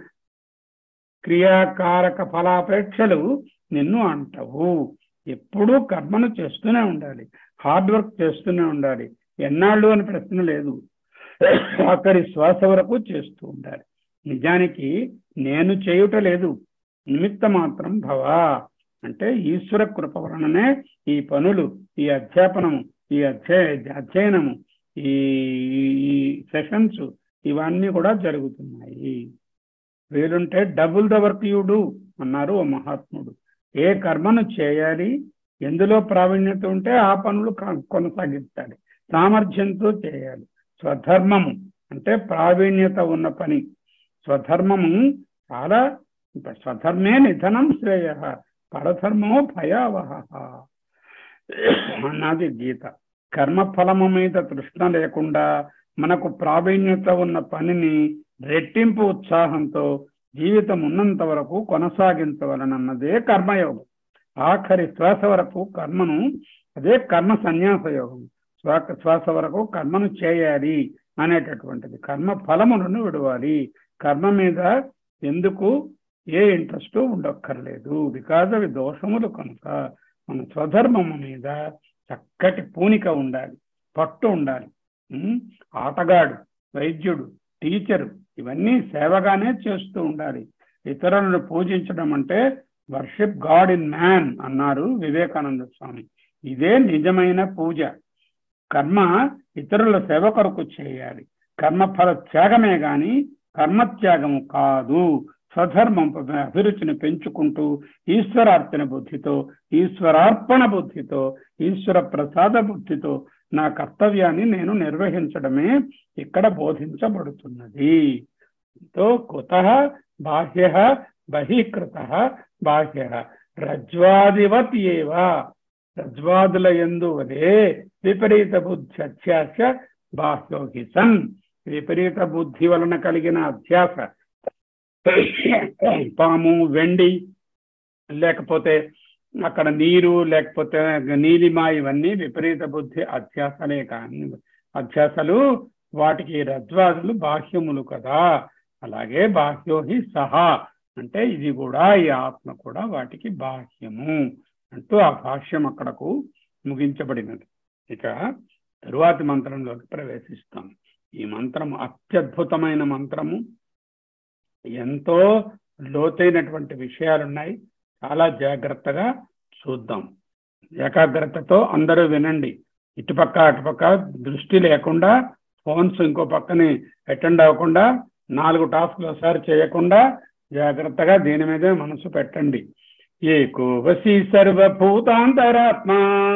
S1: క్రియాకారక ఫలాపేక్షలు నిన్ను అంటవు ఎప్పుడూ కర్మను చేస్తూనే ఉండాలి హార్డ్ వర్క్ చేస్తూనే ఉండాలి ఎన్నాళ్ళు అని ప్రశ్న లేదు అక్కడి శ్వాస వరకు చేస్తూ ఉండాలి నిజానికి నేను చేయుట లేదు నిమిత్త మాత్రం భవ అంటే ఈశ్వర కృప వలననే ఈ పనులు ఈ అధ్యాపనము ఈ అధ్యయ అధ్యయనము ఈ ఈ సెషన్స్ ఇవన్నీ కూడా జరుగుతున్నాయి వీలుంటే double the work you do అన్నారు ఓ మహాత్ముడు ఏ కర్మను చేయాలి ఎందులో ప్రావీణ్యత ఉంటే ఆ పనులు కొనసాగించాలి సామర్థ్యంతో చేయాలి స్వధర్మము అంటే ప్రావీణ్యత ఉన్న పని స్వధర్మము చాలా స్వధర్మే నిధనం శ్రేయ పరధర్మో భయావహ అన్నది గీత కర్మఫలము మీద తృష్ణ లేకుండా మనకు ప్రావీణ్యత ఉన్న పనిని రెట్టింపు ఉత్సాహంతో జీవితం ఉన్నంత వరకు కొనసాగించవలనన్నదే కర్మయోగం ఆఖరి శ్వాస వరకు కర్మను అదే కర్మ సన్యాస యోగం శ్వాస వరకు కర్మను చేయాలి అనేటటువంటిది కర్మ ఫలములను విడవాలి కర్మ మీద ఎందుకు ఏ ఇంట్రెస్ట్ ఉండక్కర్లేదు బికాజ్ అవి దోషములు కనుక మన స్వధర్మము మీద చక్కటి పూనిక ఉండాలి పట్టు ఉండాలి ఉమ్, ఆటగాడు వైద్యుడు టీచరు ఇవన్నీ సేవగానే చేస్తూ ఉండాలి ఇతరులను పూజించడం అంటే వర్షిప్ గాడ్ ఇన్ మ్యాన్ అన్నారు వివేకానంద స్వామి ఇదే నిజమైన పూజ కర్మ ఇతరుల సేవ కొరకు చేయాలి కర్మఫల త్యాగమే గాని కర్మత్యాగము కాదు స్వధర్మం అభిరుచిని పెంచుకుంటూ ఈశ్వరార్చన బుద్ధితో ఈశ్వరార్పణ బుద్ధితో ఈశ్వర ప్రసాద బుద్ధితో నా కర్తవ్యాన్ని నేను నిర్వహించడమే ఇక్కడ బోధించబడుతున్నది తో కుత బాహ్య బహికృత బాహ్య రజ్వాదివత్ ఏవ రజ్వాదుల ఎందు వదే విపరీత బుద్ధి అధ్యాస బాహ్యోహి సన్ విపరీత బుద్ధి వలన కలిగిన అధ్యాస పాము వెండి లేకపోతే అక్కడ నీరు లేకపోతే నీలిమ ఇవన్నీ విపరీత బుద్ధి అధ్యాసలే కానీ అధ్యాసలు వాటికి రజ్వాదులు బాహ్యములు కదా అలాగే బాహ్యోహి సహా అంటే ఇది కూడా ఈ ఆత్మ కూడా వాటికి బాహ్యము అంటూ ఆ భాష్యం అక్కడకు ముగించబడినది ఇక తరువాతి మంత్రంలోకి ప్రవేశిస్తాం ఈ మంత్రము అత్యద్భుతమైన మంత్రము ఎంతో లోతైనటువంటి విషయాలున్నాయి చాలా జాగ్రత్తగా చూద్దాం ఏకాగ్రతతో అందరూ వినండి ఇటుపక్క అటుపక్క దృష్టి లేకుండా ఫోన్స్ ఇంకో పక్కని అటెండ్ అవ్వకుండా నాలుగు టాస్క్లు ఒకసారి చేయకుండా జాగ్రత్తగా దీని మీదే మనసు పెట్టండి ఏకోవసి సర్వభూతాంతరాత్మ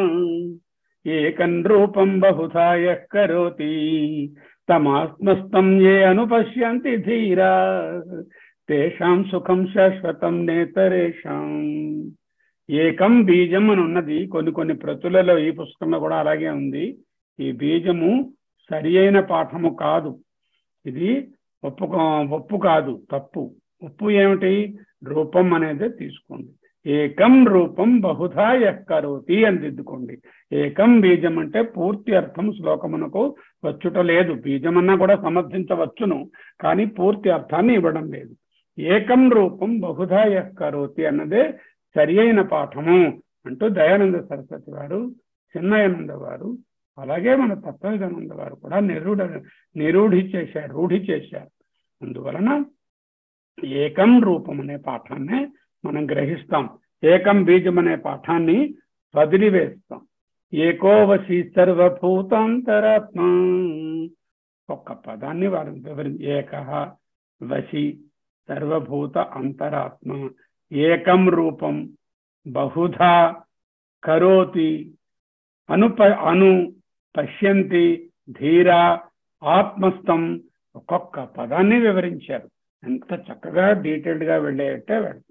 S1: ఏకం రూపం బహుధాయ కరోతి తమాత్మస్థం ఏ అనుపశ్యంతి ధీరా తేషాం సుఖం శాశ్వతం నేతరేషాం ఏకం బీజం అని ఉన్నది కొన్ని కొన్ని ప్రతులలో ఈ పుస్తకంలో కూడా అలాగే ఉంది ఈ బీజము సరి అయిన పాఠము కాదు ఇది ఒప్పు ఒప్పు కాదు తప్పు ఉప్పు ఏమిటి రూపం అనేది తీసుకోండి ఏకం రూపం బహుధా ఎక్కరోతి అని దిద్దుకోండి ఏకం బీజం అంటే పూర్తి అర్థం శ్లోకమునకు వచ్చుట లేదు బీజం అన్నా కూడా సమర్థించవచ్చును కానీ పూర్తి అర్థాన్ని ఇవ్వడం లేదు ఏకం రూపం బహుధా ఎక్కరోతి అన్నదే సరి అయిన పాఠము అంటూ దయానంద సరస్వతి వారు చిన్నయానంద వారు అలాగే మన తత్వవిధానంద వారు కూడా నిరూఢ నిరూఢి చేశారు రూఢి చేశారు అందువలన ఏకం రూపం అనే పాఠాన్ని మనం గ్రహిస్తాం ఏకం బీజం అనే పాఠాన్ని వదిలివేస్తాం ఏకోవశి సర్వభూతాంతరాత్మ ఒక్క పదాన్ని వారు వివరించి ఏక వశి సర్వభూత అంతరాత్మ ఏకం రూపం బహుధా కరోతి అనుప అను పశ్యంతి ధీర ఆత్మస్థం ఒక్కొక్క పదాన్ని వివరించారు ఎంత చక్కగా డీటెయిల్డ్ గా వెళ్ళేటే వెళ్తాం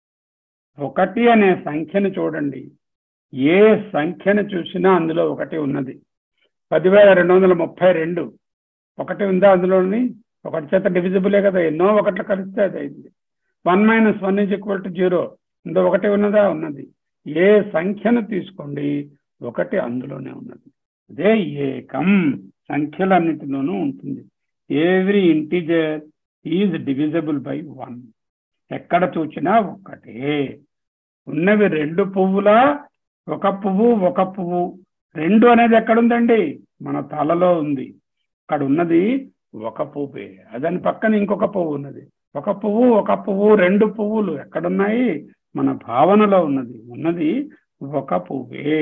S1: ఒకటి అనే సంఖ్యను చూడండి ఏ సంఖ్యను చూసినా అందులో ఒకటి ఉన్నది పదివేల రెండు వందల ముప్పై రెండు ఒకటి ఉందా అందులోని ఒకటి చేత డివిజిబులే కదా ఎన్నో ఒకట్లు కలిస్తే అది అయింది one minus one is equal to zero ఇందులో ఒకటి ఉన్నదా ఉన్నది ఏ సంఖ్యను తీసుకోండి ఒకటి అందులోనే ఉన్నది అదే ఏకం సంఖ్యలన్నిటిలోనూ ఉంటుంది every integer is divisible by one ఎక్కడ చూసినా ఒక్కటే ఉన్నవి రెండు పువ్వులా ఒక పువ్వు ఒక పువ్వు రెండు అనేది ఎక్కడుందండి మన తలలో ఉంది అక్కడ ఉన్నది ఒక పువ్వే దాని పక్కన ఇంకొక పువ్వు ఉన్నది ఒక పువ్వు ఒక పువ్వు రెండు పువ్వులు ఎక్కడున్నాయి మన భావనలో ఉన్నది ఉన్నది ఒక పువ్వే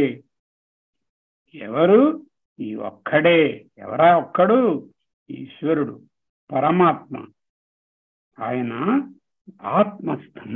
S1: ఎవరు ఈ ఒక్కడే ఎవరా ఒక్కడు ఈశ్వరుడు పరమాత్మ ఆయన ఆత్మస్థం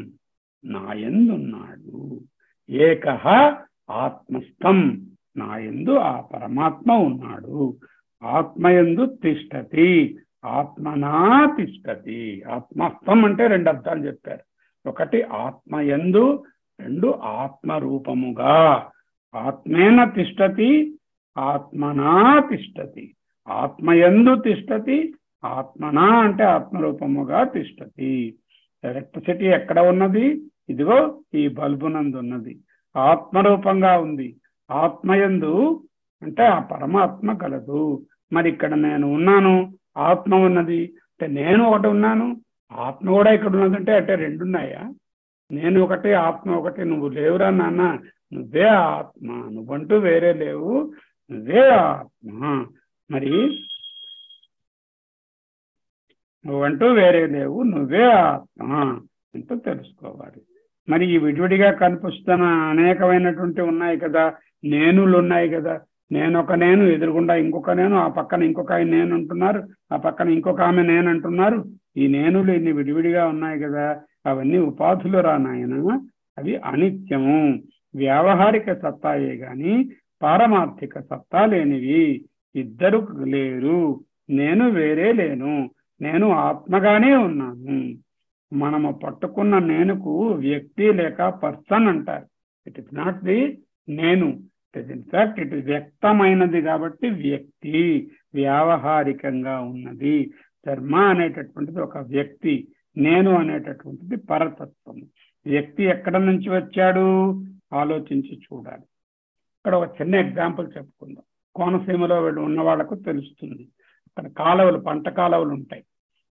S1: నాయందున్నాడు ఏక ఆత్మస్థం నాయందు ఆ పరమాత్మ ఉన్నాడు ఆత్మయందు తిష్టతి ఆత్మనా తిష్టతి ఆత్మస్థం అంటే రెండు అర్థాలు చెప్పారు ఒకటి ఆత్మయందు రెండు ఆత్మ రూపముగా ఆత్మేన తిష్టతి ఆత్మనా తిష్టతి ఆత్మయందు తిష్టతి ఆత్మనా అంటే ఆత్మరూపముగా తిష్టతి ఎలక్ట్రిసిటీ ఎక్కడ ఉన్నది ఇదిగో ఈ బల్బునందు ఉన్నది ఆత్మరూపంగా ఉంది ఆత్మయందు అంటే ఆ పరమాత్మ కలదు మరి ఇక్కడ నేను ఉన్నాను ఆత్మ ఉన్నది అంటే నేను ఒకటి ఉన్నాను ఆత్మ కూడా ఇక్కడ ఉన్నదంటే అంటే రెండున్నాయా నేను ఒకటి ఆత్మ ఒకటి నువ్వు లేవురా నాన్న నువ్వే ఆత్మ నువ్వంటూ వేరే లేవు నువ్వే ఆత్మ మరి నువ్వంటూ వేరే లేవు నువ్వే ఆత్మ అంటూ తెలుసుకోవాలి మరి ఈ విడివిడిగా కనిపిస్తున్న అనేకమైనటువంటి ఉన్నాయి కదా నేనులు ఉన్నాయి కదా నేను ఒక నేను ఎదురుగుండా ఇంకొక నేను ఆ పక్కన ఇంకొక ఆయన నేను అంటున్నారు ఆ పక్కన ఇంకొక ఆమె నేను అంటున్నారు ఈ నేనులు ఇన్ని విడివిడిగా ఉన్నాయి కదా అవన్నీ ఉపాధులు రా నాయన అవి అనిత్యము వ్యావహారిక సత్తాయే గాని పారమార్థిక సత్తా లేనివి ఇద్దరు లేరు నేను వేరే లేను నేను ఆత్మగానే ఉన్నాను మనము పట్టుకున్న నేనుకు వ్యక్తి లేక పర్సన్ అంటారు ఇట్ ఇస్ నాట్ ది నేను it is in fact it is వ్యక్తమైనది కాబట్టి వ్యక్తి వ్యావహారికంగా ఉన్నది ధర్మ అనేటటువంటిది ఒక వ్యక్తి నేను అనేటటువంటిది పరతత్వం వ్యక్తి ఎక్కడ నుంచి వచ్చాడు ఆలోచించి చూడాలి ఇక్కడ ఒక చిన్న ఎగ్జాంపుల్ చెప్పుకుందాం కోనసీమలో వీళ్ళు ఉన్న వాళ్ళకు తెలుస్తుంది అక్కడ కాలువలు పంట కాలువలు ఉంటాయి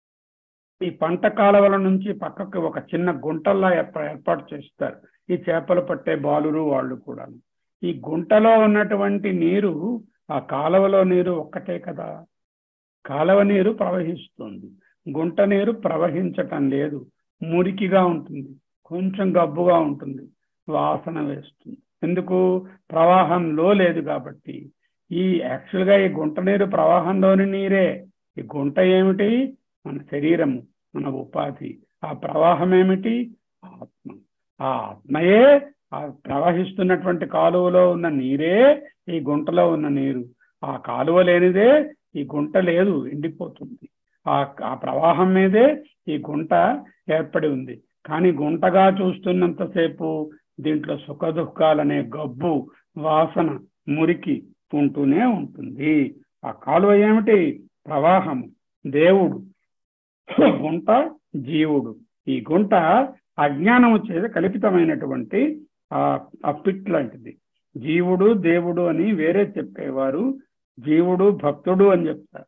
S1: ఈ పంట కాలువల నుంచి పక్కకు ఒక చిన్న గుంటల్లా ఏర్పాటు చేస్తారు ఈ చేపలు పట్టే బాలురు వాళ్ళు కూడా ఈ గుంటలో ఉన్నటువంటి నీరు ఆ కాలువలో నీరు ఒక్కటే కదా కాలువ నీరు ప్రవహిస్తుంది గుంట నీరు ప్రవహించటం లేదు మురికిగా ఉంటుంది కొంచెం గబ్బుగా ఉంటుంది వాసన వేస్తుంది ఎందుకు ప్రవాహంలో లేదు కాబట్టి ఈ యాక్చువల్గా ఈ గుంట నీరు ప్రవాహంలోని నీరే ఈ గుంట ఏమిటి మన శరీరము మన ఉపాధి ఆ ప్రవాహం ఏమిటి ఆత్మ ఆ ఆత్మయే ఆ ప్రవహిస్తున్నటువంటి కాలువలో ఉన్న నీరే ఈ గుంటలో ఉన్న నీరు ఆ కాలువ లేనిదే ఈ గుంట లేదు ఎండిపోతుంది ఆ ఆ ప్రవాహం మీదే ఈ గుంట ఏర్పడి ఉంది కానీ గుంటగా చూస్తున్నంతసేపు దీంట్లో సుఖ దుఃఖాలనే గబ్బు వాసన మురికి ఉంటూనే ఉంటుంది ఆ కాలువ ఏమిటి ప్రవాహము దేవుడు గుంట జీవుడు ఈ గుంట అజ్ఞానము చేత కల్పితమైనటువంటి ఆ పిట్ లాంటిది జీవుడు దేవుడు అని వేరే చెప్పేవారు జీవుడు భక్తుడు అని చెప్తారు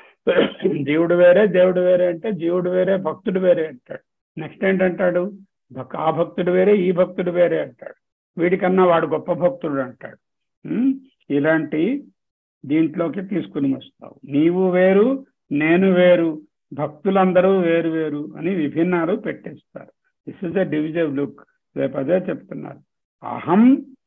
S1: జీవుడు వేరే దేవుడు వేరే అంటే జీవుడు వేరే భక్తుడు వేరే అంటాడు నెక్స్ట్ ఏంటంటాడు ఆ భక్తుడు వేరే ఈ భక్తుడు వేరే అంటాడు వీడికన్నా వాడు గొప్ప భక్తుడు అంటాడు ఇలాంటి దీంట్లోకి తీసుకుని వస్తావు నీవు వేరు నేను వేరు భక్తులందరూ వేరు వేరు అని విభిన్నాలు పెట్టేస్తారు this is a divisive look రేపు అదే చెప్తున్నారు అహం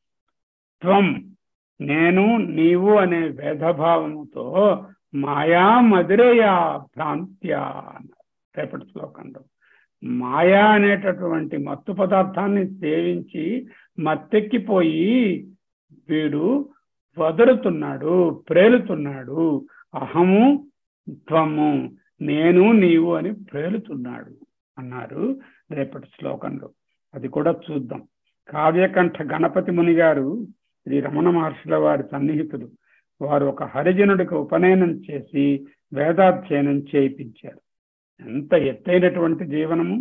S1: త్వం నేను నీవు అనే భేదభావముతో మాయా మధురయా భ్రాంత్యా రేపటి శ్లోకంలో మాయా అనేటటువంటి మత్తు పదార్థాన్ని సేవించి మత్తెక్కిపోయి వీడు వదులుతున్నాడు ప్రేలుతున్నాడు అహము త్వము నేను నీవు అని ప్రేలుతున్నాడు అన్నారు రేపటి శ్లోకంలో అది కూడా చూద్దాం కావ్యకంఠ గణపతి ముని గారు శ్రీ రమణ మహర్షుల వారి సన్నిహితులు వారు ఒక హరిజనుడికి ఉపనయనం చేసి వేదాధ్యయనం చేయించారు ఎంత ఎత్తైనటువంటి జీవనము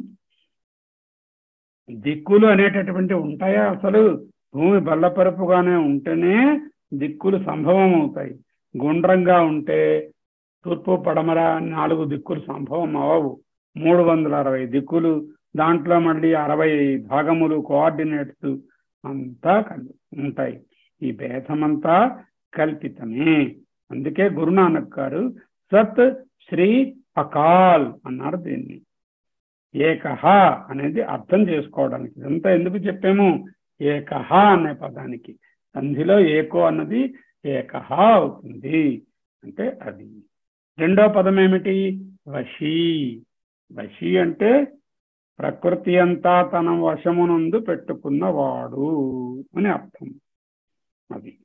S1: దిక్కులు అనేటటువంటి ఉంటాయా అసలు భూమి బల్లపరుపుగానే ఉంటేనే దిక్కులు సంభవం అవుతాయి గుండ్రంగా ఉంటే తూర్పు పడమర నాలుగు దిక్కులు సంభవం అవవు మూడు వందల అరవై దిక్కులు దాంట్లో మళ్ళీ అరవై భాగములు కోఆర్డినేట్స్ అంతా ఉంటాయి ఈ భేదమంతా కల్పితమే అందుకే గురునానక్ గారు సత్ శ్రీ అకాల్ అన్నారు దీన్ని ఏకహ అనేది అర్థం చేసుకోవడానికి ఇదంతా ఎందుకు చెప్పాము ఏకహ అనే పదానికి సంధిలో ఏకో అన్నది ఏకహ అవుతుంది అంటే అది రెండో పదం ఏమిటి వశీ వశీ అంటే ప్రకృతి అంతా తన వశమునందు పెట్టుకున్నవాడు అని అర్థం అది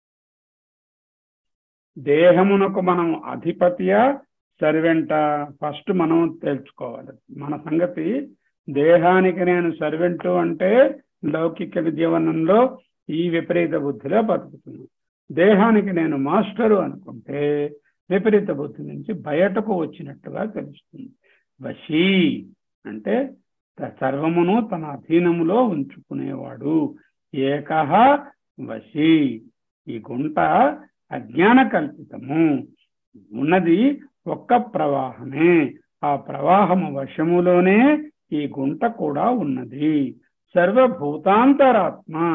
S1: దేహమునకు మనం అధిపతియా సర్వెంట ఫస్ట్ మనం తెలుసుకోవాలి మన సంగతి దేహానికి నేను సర్వెంటు అంటే లౌకిక జీవనంలో ఈ విపరీత బుద్ధిలో బతుకుతున్నాను దేహానికి నేను మాస్టరు అనుకుంటే విపరీత బుద్ధి నుంచి బయటకు వచ్చినట్టుగా తెలుస్తుంది వశీ అంటే సర్వమును తన అధీనములో ఉంచుకునేవాడు ఏకహ వశీ ఈ గుంట అజ్ఞాన కల్పితము ఉన్నది ఒక్క ప్రవాహమే ఆ ప్రవాహము వశములోనే ఈ గుంట కూడా ఉన్నది సర్వభూతాంతరాత్మ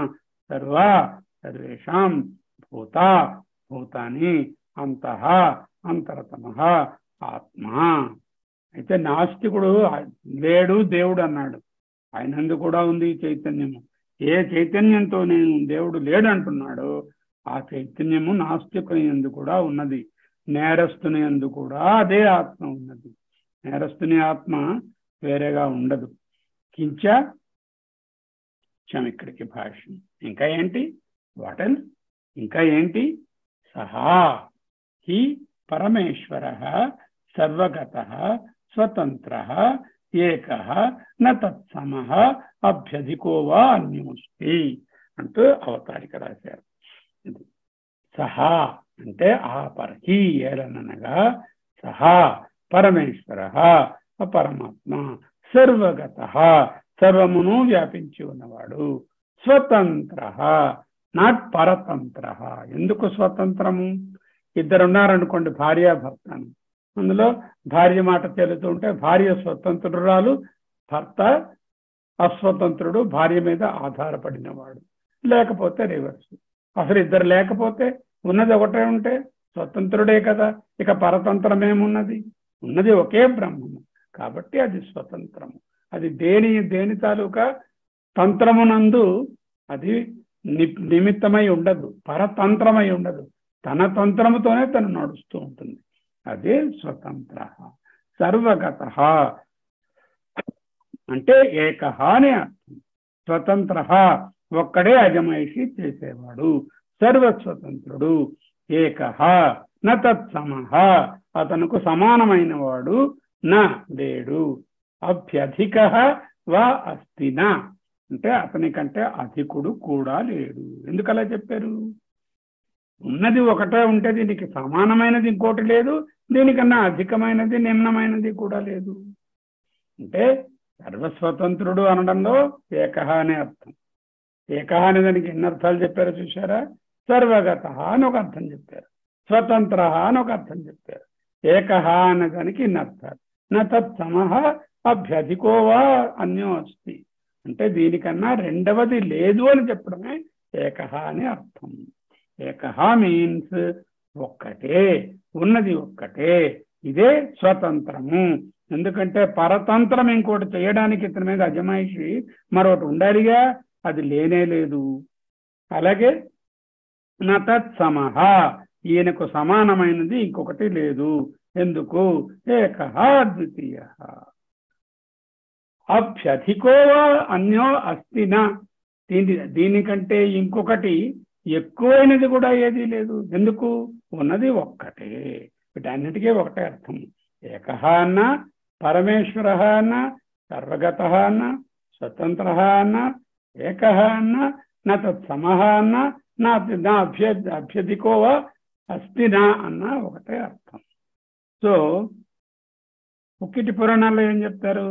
S1: సర్వ సర్వేషాం భూత భూతాని అంతః అంతరతమ ఆత్మ అయితే నాస్తికుడు లేడు దేవుడు అన్నాడు ఆయనందు కూడా ఉంది ఈ చైతన్యము ఏ చైతన్యంతో నేను దేవుడు లేడు అంటున్నాడో ఆ చైతన్యము నాస్తికుని ఎందు కూడా ఉన్నది నేరస్తుని ఎందు కూడా అదే ఆత్మ ఉన్నది నేరస్తుని ఆత్మ వేరేగా ఉండదు కించ ఇక్కడికి భాష్యం ఇంకా ఏంటి వాటల్ ఇంకా ఏంటి సహా హి పరమేశ్వర సర్వగత స్వతంత్ర ఏక నత్సమ అభ్యధికో వా అన్యోస్తి అంటూ అవతారిక రాశారు ఇది సహా అంటే ఆ పరహి ఏలనగా సహా పరమేశ్వర పరమాత్మ సర్వగత సర్వమును వ్యాపించి ఉన్నవాడు స్వతంత్ర నాట్ పరతంత్ర ఎందుకు స్వతంత్రము ఇద్దరు ఉన్నారనుకోండి భార్యాభర్తను అందులో భార్య మాట తేలుతూ ఉంటే భార్య స్వతంత్రురాలు భర్త అస్వతంత్రుడు భార్య మీద ఆధారపడినవాడు లేకపోతే రివర్స్ అసలు ఇద్దరు లేకపోతే ఉన్నది ఒకటే ఉంటే స్వతంత్రుడే కదా ఇక పరతంత్రం ఏమున్నది ఉన్నది ఒకే బ్రహ్మము కాబట్టి అది స్వతంత్రము అది దేని దేని తాలూకా తంత్రమునందు అది నిమిత్తమై ఉండదు పరతంత్రమై ఉండదు తన తంత్రముతోనే తను నడుస్తూ ఉంటుంది అదే స్వతంత్ర సర్వగత అంటే ఏక అని అర్థం స్వతంత్ర ఒక్కడే అజమయిషి చేసేవాడు సర్వస్వతంత్రుడు ఏక న తత్సమ అతనుకు సమానమైన వాడు నా లేడు అభ్యధిక వా అస్తిన అంటే అతని కంటే అధికుడు కూడా లేడు ఎందుకు అలా చెప్పారు ఉన్నది ఒకటే ఉంటే దీనికి సమానమైనది ఇంకోటి లేదు దీనికన్నా అధికమైనది నిమ్నమైనది కూడా లేదు అంటే సర్వస్వతంత్రుడు అనడంలో ఏకహ అనే అర్థం ఏకహ అనే దానికి ఎన్ని అర్థాలు చెప్పారో చూసారా సర్వగత అని ఒక అర్థం చెప్పారు స్వతంత్ర అని ఒక అర్థం చెప్పారు ఏకహ అనే దానికి ఇన్ని అర్థాలు నా తత్సమహ అభ్యధికోవా అన్యో అస్తి అంటే దీనికన్నా రెండవది లేదు అని చెప్పడమే ఏకహ అని అర్థం ఏకహ మీన్స్ ఒక్కటే ఉన్నది ఒక్కటే ఇదే స్వతంత్రము ఎందుకంటే పరతంత్రం ఇంకోటి చేయడానికి ఇతని మీద అజమాయిషి మరొకటి ఉండాలిగా అది లేనే లేదు అలాగే నతత్సమహ ఈయనకు సమానమైనది ఇంకొకటి లేదు ఎందుకు ఏక ద్వితీయ అభ్యధికోవా అన్యో అస్తిన దీని దీనికంటే ఇంకొకటి ఎక్కువైనది కూడా ఏదీ లేదు ఎందుకు ఉన్నది ఒక్కటే వీటన్నిటికీ ఒకటే అర్థం ఏకహ అన్న పరమేశ్వర అన్న సర్వగత అన్న స్వతంత్ర అన్న ఏకహ అన్న నా తత్సమహ అన్న నా నా అభ్య అభ్యధికోవా అస్తినా అన్న ఒకటే అర్థం సో ఉక్కిటి పురాణాల్లో ఏం చెప్తారు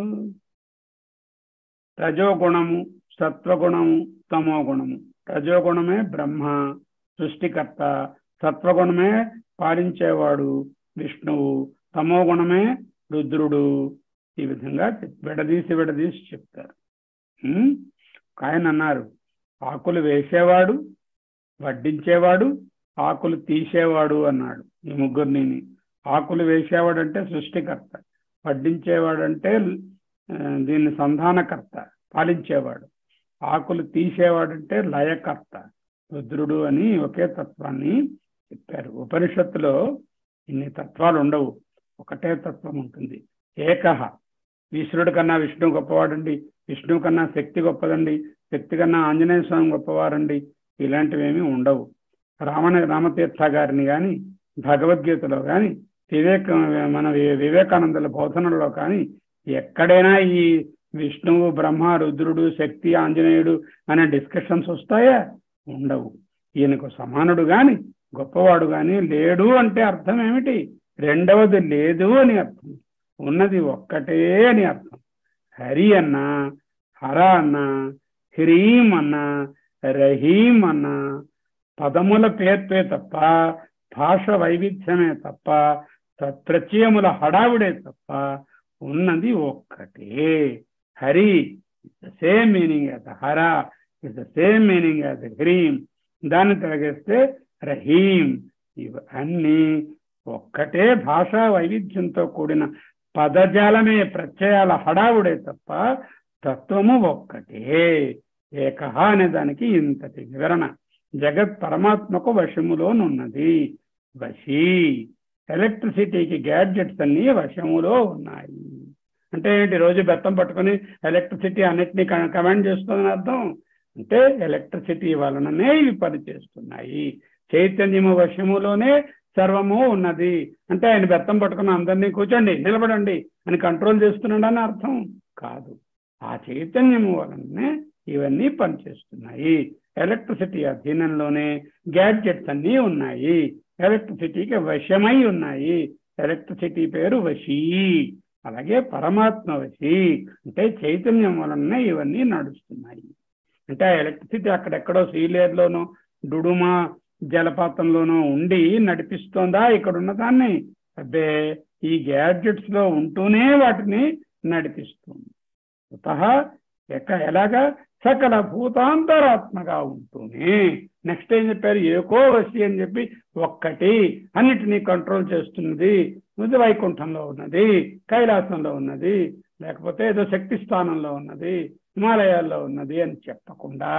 S1: రజోగుణము సత్వగుణము తమో గుణము రజోగుణమే బ్రహ్మ సృష్టికర్త సత్వగుణమే పాలించేవాడు విష్ణువు తమో గుణమే రుద్రుడు ఈ విధంగా విడదీసి విడదీసి చెప్తారు ఆయన అన్నారు ఆకులు వేసేవాడు వడ్డించేవాడు ఆకులు తీసేవాడు అన్నాడు ఈ ముగ్గురిని ఆకులు వేసేవాడు అంటే సృష్టికర్త వడ్డించేవాడు అంటే దీన్ని సంధానకర్త పాలించేవాడు ఆకులు తీసేవాడంటే లయకర్త రుద్రుడు అని ఒకే తత్వాన్ని చెప్పారు ఉపనిషత్తులో ఇన్ని తత్వాలు ఉండవు ఒకటే తత్వం ఉంటుంది ఏకహ ఈశ్వరుడు కన్నా విష్ణువు గొప్పవాడండి విష్ణువు కన్నా శక్తి గొప్పదండి శక్తి కన్నా ఆంజనేయ స్వామి గొప్పవారండి ఇలాంటివేమీ ఉండవు రామణ రామతీర్థ గారిని కానీ భగవద్గీతలో కానీ వివేక మన వివేకానందుల బోధనలో కానీ ఎక్కడైనా ఈ విష్ణువు బ్రహ్మ రుద్రుడు శక్తి ఆంజనేయుడు అనే డిస్కషన్స్ వస్తాయా ఉండవు ఈయనకు సమానుడు గాని గొప్పవాడు గాని లేడు అంటే అర్థం ఏమిటి రెండవది లేదు అని అర్థం ఉన్నది ఒక్కటే అని అర్థం హరి అన్న హర అన్న హ్రీం అన్న రహీం అన్న పదముల పేర్పే తప్ప భాష వైవిధ్యమే తప్ప ప్రత్యయముల హడావుడే తప్ప ఉన్నది ఒక్కటే హరి సేమ్ మీనింగ్ అత హర it's the same meaning as హ్రీం దాన్ని తిరగేస్తే రహీం ఇవన్నీ ఒక్కటే భాషా వైవిధ్యంతో కూడిన పదజాలమే ప్రత్యయాల హడావుడే తప్ప తత్వము ఒక్కటే ఏకహ అనే దానికి ఇంతటి వివరణ జగత్ పరమాత్మకు వశములోనున్నది వశీ ఎలక్ట్రిసిటీకి గ్యాడ్జెట్స్ అన్ని వశములో ఉన్నాయి అంటే ఏంటి రోజు బెత్తం పట్టుకొని ఎలక్ట్రిసిటీ అన్నిటినీ కమాండ్ చేస్తుందని అర్థం అంటే ఎలక్ట్రిసిటీ వలననే ఇవి పనిచేస్తున్నాయి చైతన్యము వశములోనే సర్వము ఉన్నది అంటే ఆయన బెత్తం పట్టుకుని అందరినీ కూర్చోండి నిలబడండి అని కంట్రోల్ చేస్తున్నాడని అర్థం కాదు ఆ చైతన్యము వలననే ఇవన్నీ పనిచేస్తున్నాయి ఎలక్ట్రిసిటీ అధీనంలోనే గ్యాడ్జెట్స్ అన్నీ ఉన్నాయి ఎలక్ట్రిసిటీకి వశమై ఉన్నాయి ఎలక్ట్రిసిటీ పేరు వశీ అలాగే పరమాత్మ వశీ అంటే చైతన్యం వలన ఇవన్నీ నడుస్తున్నాయి అంటే ఆ ఎలక్ట్రిసిటీ అక్కడెక్కడో సీలేరులోనో డుడుమా జలపాతంలోనో ఉండి నడిపిస్తోందా ఇక్కడ ఉన్న దాన్ని అబ్బే ఈ గ్యాడ్జెట్స్ లో ఉంటూనే వాటిని నడిపిస్తుంది స్వతహ ఎక్క ఎలాగా సకల భూతాంతరాత్మగా ఉంటూనే నెక్స్ట్ ఏం చెప్పారు ఏకో వసి అని చెప్పి ఒక్కటి అన్నిటినీ కంట్రోల్ చేస్తున్నది ఇది వైకుంఠంలో ఉన్నది కైలాసంలో ఉన్నది లేకపోతే ఏదో శక్తి స్థానంలో ఉన్నది హిమాలయాల్లో ఉన్నది అని చెప్పకుండా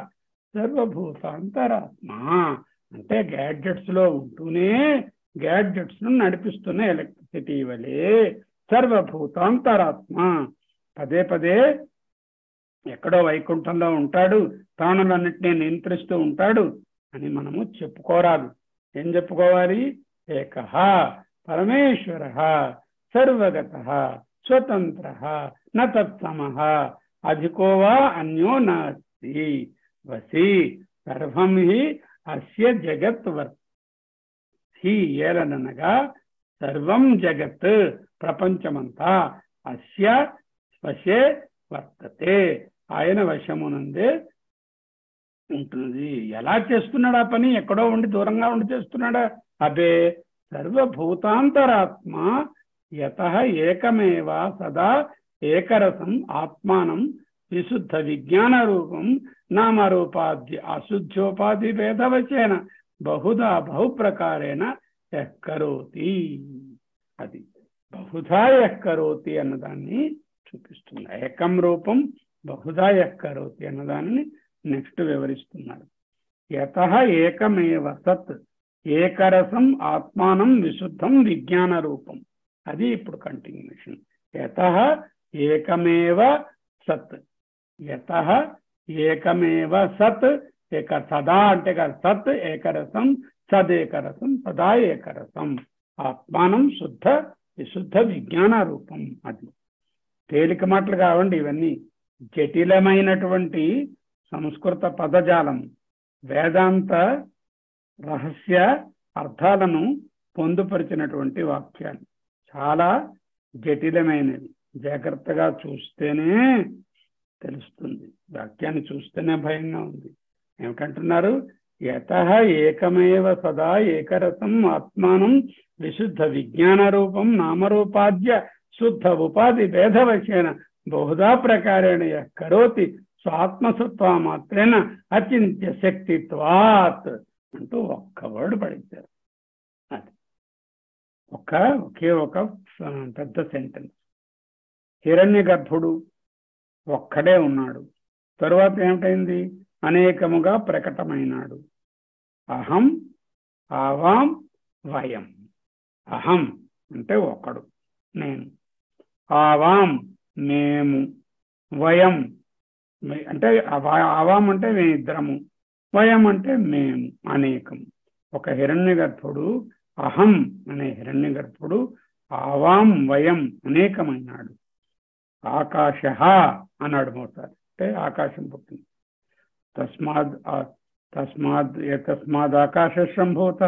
S1: సర్వభూతాంతరాత్మ అంటే గ్యాడ్జెట్స్ లో ఉంటూనే గ్యాడ్జెట్స్ ను నడిపిస్తున్న ఎలక్ట్రిసిటీ వలె సర్వభూతాంతరాత్మ పదే పదే ఎక్కడో వైకుంఠంలో ఉంటాడు ప్రాణులన్నింటినీ నియంత్రిస్తూ ఉంటాడు అని మనము చెప్పుకోరాదు ఏం చెప్పుకోవాలి ఏకహ పరమేశ్వర సర్వగత స్వతంత్ర నత్సమ అధికో వా అన్యో నాస్తి వసి సర్వం హి అస్య జగత్ వర్త హి ఏలనగా సర్వం జగత్ ప్రపంచమంతా అస్య వశే వర్తతే ఆయన వశమునందే ఉంటుంది ఎలా చేస్తున్నాడు ఆ పని ఎక్కడో ఉండి దూరంగా ఉండి చేస్తున్నాడా అబే సర్వభూతాంతరాత్మ యత ఏకమేవ సదా ఏకరసం ఆత్మానం విశుద్ధ విజ్ఞాన రూపం నామరూపాద్య అశుద్ధోపాధి భేదవచేన బహుధా బహుప్రకారేణ ఎక్కరోతి అది బహుధా ఎక్కరోతి అన్నదాన్ని చూపిస్తుంది ఏకం రూపం బహుధా ఎక్కరోతి అన్నదానిని నెక్స్ట్ వివరిస్తున్నారు యత ఏకమేవ సత్ ఏకరసం ఆత్మానం విశుద్ధం విజ్ఞాన రూపం అది ఇప్పుడు కంటిన్యూషన్ యత ఏకమేవ సత్ యత ఏకమేవ సత్ ఏక సదా అంటే కాదు సత్ ఏకరసం సదేకరసం సదా ఏకరసం ఆత్మానం శుద్ధ విశుద్ధ విజ్ఞాన రూపం అది తేలిక మాటలు కావండి ఇవన్నీ జటిలమైనటువంటి సంస్కృత పదజాలం వేదాంత రహస్య అర్థాలను పొందుపరిచినటువంటి వాక్యాలు చాలా జటిలమైనవి జాగ్రత్తగా చూస్తేనే తెలుస్తుంది వాక్యాన్ని చూస్తేనే భయంగా ఉంది ఏమిటంటున్నారు యత ఏకమేవ సదా ఏకరసం ఆత్మానం విశుద్ధ విజ్ఞాన రూపం నామరూపాద్య శుద్ధ ఉపాధి భేదవశేన బహుదా ప్రకారేణ కరోతి స్వాత్మసత్వ మాత్రేన అచింత్య శక్తిత్వాత్ అంటూ ఒక్క వర్డ్ పడించారు అది ఒక ఒకే ఒక పెద్ద సెంటెన్స్ హిరణ్య గర్భుడు ఒక్కడే ఉన్నాడు తరువాత ఏమిటైంది అనేకముగా ప్రకటమైనాడు అహం ఆవాం వయం అహం అంటే ఒకడు నేను ఆవాం మేము వయం అంటే అవాం అంటే ఇద్దరము వయం అంటే మేము అనేకం ఒక హిరణ్య గర్భుడు అహం అనే హిరణ్య గర్భుడు ఆవాం వయం అనేకమైనాడు ఆకాశ అన్నాడు మోసారి అంటే ఆకాశం పుట్టింది తస్మాద్ తస్మాద్ తస్మాద్ ఆకాశ సంభూత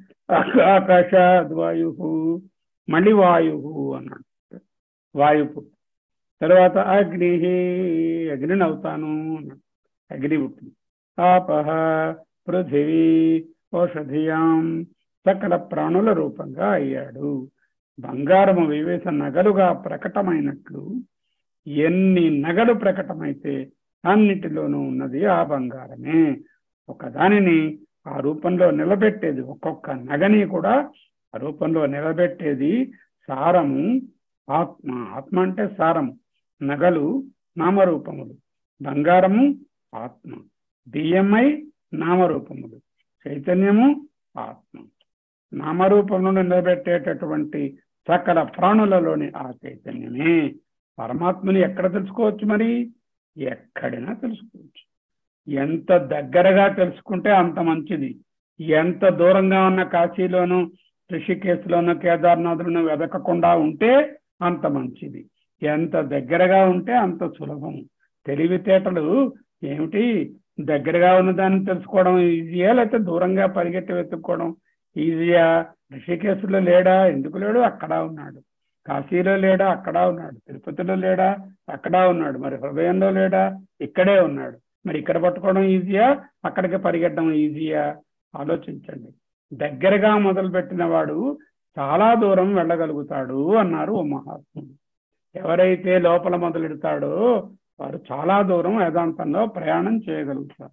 S1: ఆకాశాద్ వాయు మళ్ళీ వాయు అన్నాడు వాయు పుట్టి తర్వాత అగ్ని అగ్నిని అవుతాను అన్నాడు అగ్ని పుట్టింది ఆపహ పృథివీ ఔషధియాం సకల ప్రాణుల రూపంగా అయ్యాడు బంగారము వివేశ నగలుగా ప్రకటమైనట్లు ఎన్ని నగలు ప్రకటమైతే అన్నిటిలోనూ ఉన్నది ఆ బంగారమే ఒక దానిని ఆ రూపంలో నిలబెట్టేది ఒక్కొక్క నగని కూడా ఆ రూపంలో నిలబెట్టేది సారము ఆత్మ ఆత్మ అంటే సారము నగలు నామరూపములు బంగారము ఆత్మ బియ్యమై నామరూపములు చైతన్యము ఆత్మ నామరూపములను నిలబెట్టేటటువంటి సకల ప్రాణులలోని ఆ చైతన్యమే పరమాత్మని ఎక్కడ తెలుసుకోవచ్చు మరి ఎక్కడైనా తెలుసుకోవచ్చు ఎంత దగ్గరగా తెలుసుకుంటే అంత మంచిది ఎంత దూరంగా ఉన్న కాశీలోను ఋషికేశ్లోను కేదార్నాథ్లను వెదకకుండా ఉంటే అంత మంచిది ఎంత దగ్గరగా ఉంటే అంత సులభం తెలివితేటలు ఏమిటి దగ్గరగా ఉన్న దాన్ని తెలుసుకోవడం ఈజీయా లేకపోతే దూరంగా పరిగెత్తి వెతుక్కోవడం ఈజీయా ఋషికేశ్లో లేడా ఎందుకు లేడు అక్కడ ఉన్నాడు కాశీలో లేడా అక్కడ ఉన్నాడు తిరుపతిలో లేడా అక్కడ ఉన్నాడు మరి హృదయంలో లేడా ఇక్కడే ఉన్నాడు మరి ఇక్కడ పట్టుకోవడం ఈజీయా అక్కడికి పరిగెట్టడం ఈజీయా ఆలోచించండి దగ్గరగా మొదలుపెట్టిన వాడు చాలా దూరం వెళ్ళగలుగుతాడు అన్నారు ఓ మహాత్ముడు ఎవరైతే లోపల మొదలెడతాడో వారు చాలా దూరం వేదాంతంలో ప్రయాణం చేయగలుగుతారు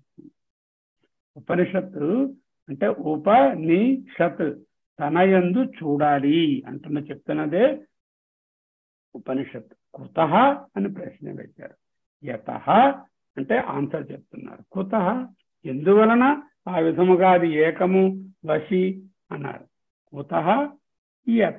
S1: ఉపనిషత్తు అంటే ఉపనిషత్ తన యందు చూడాలి అంటున్న చెప్తున్నదే ఉపనిషత్ కుత అని ప్రశ్న పెట్టారు యత అంటే ఆన్సర్ చెప్తున్నారు కుత ఎందువలన ఆ విధముగా అది ఏకము వశి అన్నారు కుత యత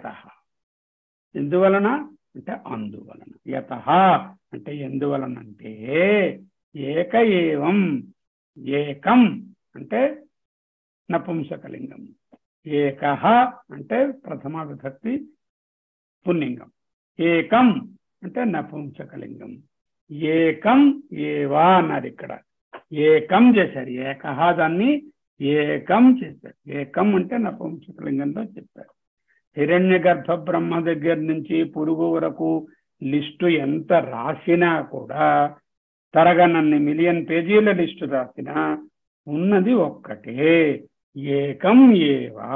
S1: ఎందువలన అంటే అందువలన యత అంటే ఎందువలన అంటే ఏక ఏవం ఏకం అంటే నపుంసకలింగం ఏక అంటే ప్రథమ విభక్తి పుల్లింగం ఏకం అంటే నపుంసకలింగం ఏకం ఏవా అన్నారు ఇక్కడ ఏకం చేశారు ఏకహ దాన్ని ఏకం చేశారు ఏకం అంటే నపుంసకలింగంలో చెప్పారు హిరణ్య గర్భ బ్రహ్మ దగ్గర నుంచి పురుగు వరకు లిస్టు ఎంత రాసినా కూడా తరగనన్ని మిలియన్ పేజీల లిస్టు రాసినా ఉన్నది ఒక్కటే ఏకం ఏవా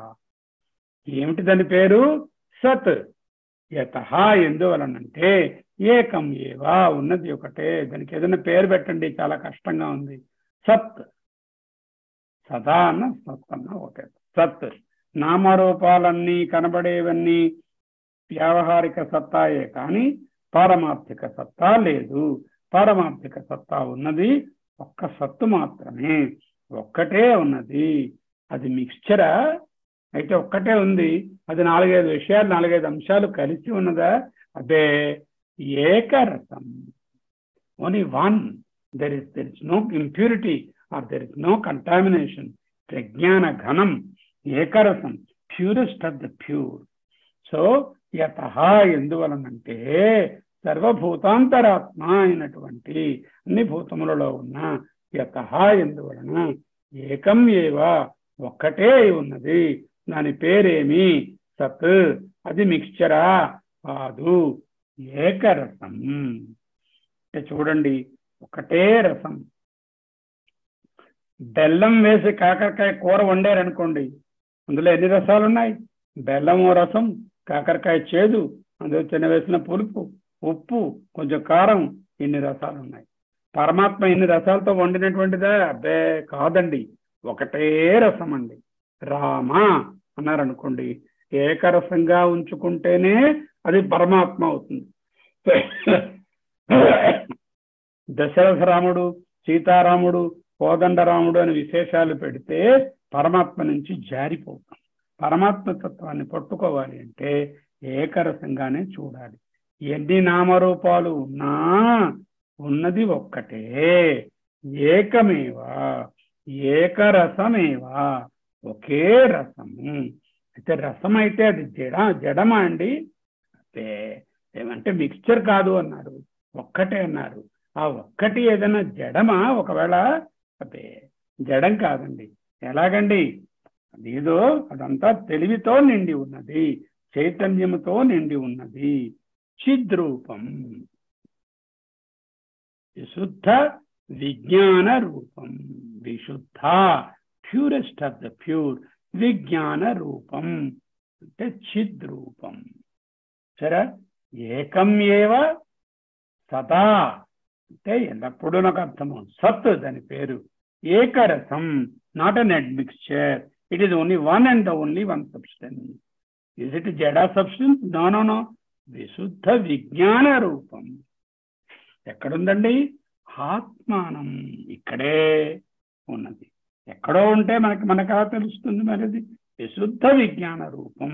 S1: ఏమిటి దాని పేరు సత్ యత ఎందువలనంటే ఏకం ఏవా ఉన్నది ఒకటే దానికి ఏదైనా పేరు పెట్టండి చాలా కష్టంగా ఉంది సత్ సదా అన్న సత్ అన్న ఒకే సత్ నామరూపాలన్నీ కనబడేవన్నీ వ్యావహారిక సత్తాయే కానీ పారమార్థిక సత్తా లేదు పారమార్థిక సత్తా ఉన్నది ఒక్క సత్తు మాత్రమే ఒక్కటే ఉన్నది అది మిక్స్చరా అయితే ఒక్కటే ఉంది అది నాలుగైదు విషయాలు నాలుగైదు అంశాలు కలిసి ఉన్నదా అదే ఏకరసం only one there is there is no impurity or there is no contamination ప్రజ్ఞాన ఘనం ఏకరసం purest of the pure so యత ఎందువలనంటే సర్వభూతాంతరాత్మ అయినటువంటి అన్ని భూతములలో ఉన్న యత ఎందువలన ఏకం ఏవ ఒక్కటే ఉన్నది దాని పేరేమి సత్ అది మిక్స్చరా కాదు ఏకరసం చూడండి ఒకటే రసం బెల్లం వేసి కాకరకాయ కూర వండారనుకోండి అందులో ఎన్ని రసాలు ఉన్నాయి బెల్లము రసం కాకరకాయ చేదు అందులో చిన్న వేసిన పులుపు ఉప్పు కొంచెం కారం ఇన్ని రసాలు ఉన్నాయి పరమాత్మ ఇన్ని రసాలతో వండినటువంటిదా అబ్బే కాదండి ఒకటే రసం అండి రామ అన్నారనుకోండి ఏకరసంగా ఉంచుకుంటేనే అది పరమాత్మ అవుతుంది దశరథ రాముడు సీతారాముడు కోదండరాముడు అని విశేషాలు పెడితే పరమాత్మ నుంచి జారిపోతాం పరమాత్మ తత్వాన్ని పట్టుకోవాలి అంటే ఏకరసంగానే చూడాలి ఎన్ని నామరూపాలు ఉన్నా ఉన్నది ఒక్కటే ఏకమేవా ఏకరసమేవా ఒకే రసము అయితే రసం అయితే అది జడ జడమా అండి అంటే ఏమంటే మిక్స్చర్ కాదు అన్నారు ఒక్కటే అన్నారు ఆ ఒక్కటి ఏదైనా జడమా ఒకవేళ అదే జడం కాదండి ఎలాగండి అదేదో అదంతా తెలివితో నిండి ఉన్నది చైతన్యముతో నిండి ఉన్నది చిద్రూపం విశుద్ధ విజ్ఞాన రూపం విశుద్ధ ప్యూరెస్ట్ ఆఫ్ ద ప్యూర్ విజ్ఞాన రూపం అంటే చిద్రూపం సరే ఏకం ఏవ సదా అంటే ఎల్లప్పుడూ నాకు అర్థము సత్ దాని పేరు ఏకరసం not an admixture it is only one and only one substance is it జడా సబ్స్టెన్స్ నో నో నో విశుద్ధ విజ్ఞాన రూపం ఎక్కడుందండి ఆత్మానం ఇక్కడే ఉన్నది ఎక్కడో ఉంటే మనకి మనకా తెలుస్తుంది మరిది విశుద్ధ విజ్ఞాన రూపం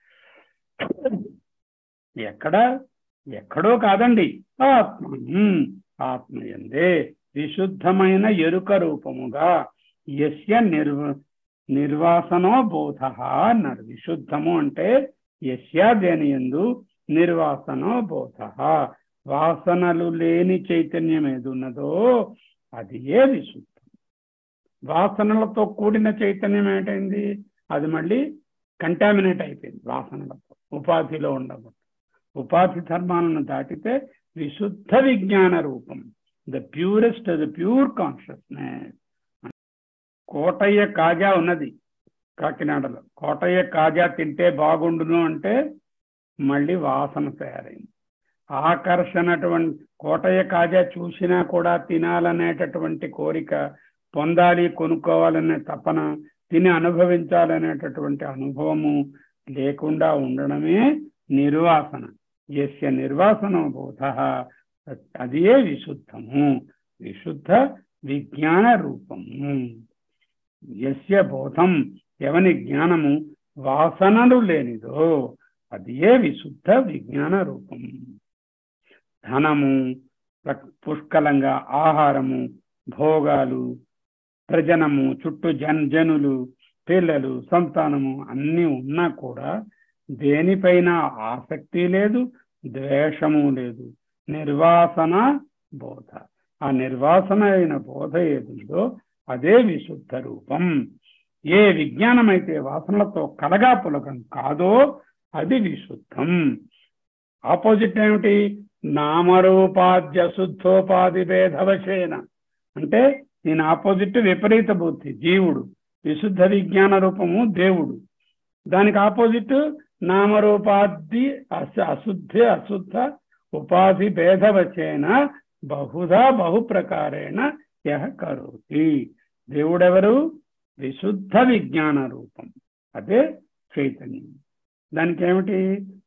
S1: ఎక్కడ ఎక్కడో కాదండి ఆత్మం ఆత్మ ఎందే విశుద్ధమైన ఎరుక రూపముగా యస్య నిర్వ నిర్వాసనో బోధ అన్నారు విశుద్ధము అంటే యస్య దేని ఎందు నిర్వాసనో బోధ వాసనలు లేని చైతన్యం ఏది ఉన్నదో అది ఏ విశుద్ధం వాసనలతో కూడిన చైతన్యం ఏంటైంది అది మళ్ళీ కంటామినేట్ అయిపోయింది వాసనలతో ఉపాధిలో ఉండకూడదు ఉపాధి ధర్మాలను దాటితే విశుద్ధ విజ్ఞాన రూపం the purest the pure consciousness Kotaiah kaja ఉన్నది కాకినాడలో కోటయ్య కాజా తింటే బాగుండును అంటే మళ్ళీ వాసన తయారైంది ఆకర్షణటువంటి కోటయ్య కాజా చూసినా కూడా తినాలనేటటువంటి కోరిక పొందాలి కొనుక్కోవాలనే తపన తిని అనుభవించాలనేటటువంటి అనుభవము లేకుండా ఉండడమే నిర్వాసన ఎస్య నిర్వాసన బోధ అదే విశుద్ధము విశుద్ధ విజ్ఞాన రూపము ఎస్య బోధం ఎవని జ్ఞానము వాసనలు లేనిదో అదే విశుద్ధ విజ్ఞాన రూపం ధనము పుష్కలంగా ఆహారము భోగాలు ప్రజనము చుట్టూ జన్ జనులు పిల్లలు సంతానము అన్నీ ఉన్నా కూడా దేనిపైన ఆసక్తి లేదు ద్వేషము లేదు నిర్వాసన బోధ ఆ నిర్వాసన అయిన బోధ ఏదుందో అదే విశుద్ధ రూపం ఏ విజ్ఞానం అయితే వాసనలతో కలగా పులకం కాదో అది విశుద్ధం ఆపోజిట్ ఏమిటి నామరూపాద్య శుద్ధోపాధి భేదవశేన అంటే దీని ఆపోజిట్ విపరీత బుద్ధి జీవుడు విశుద్ధ విజ్ఞాన రూపము దేవుడు దానికి ఆపోజిట్ నామరూపాది అశుద్ధి అశుద్ధ ఉపాధి భేదవచేన బహుధా బహుప్రకారేణ యహ కరోతి దేవుడెవరు విశుద్ధ విజ్ఞాన రూపం అదే చైతన్యం దానికి ఏమిటి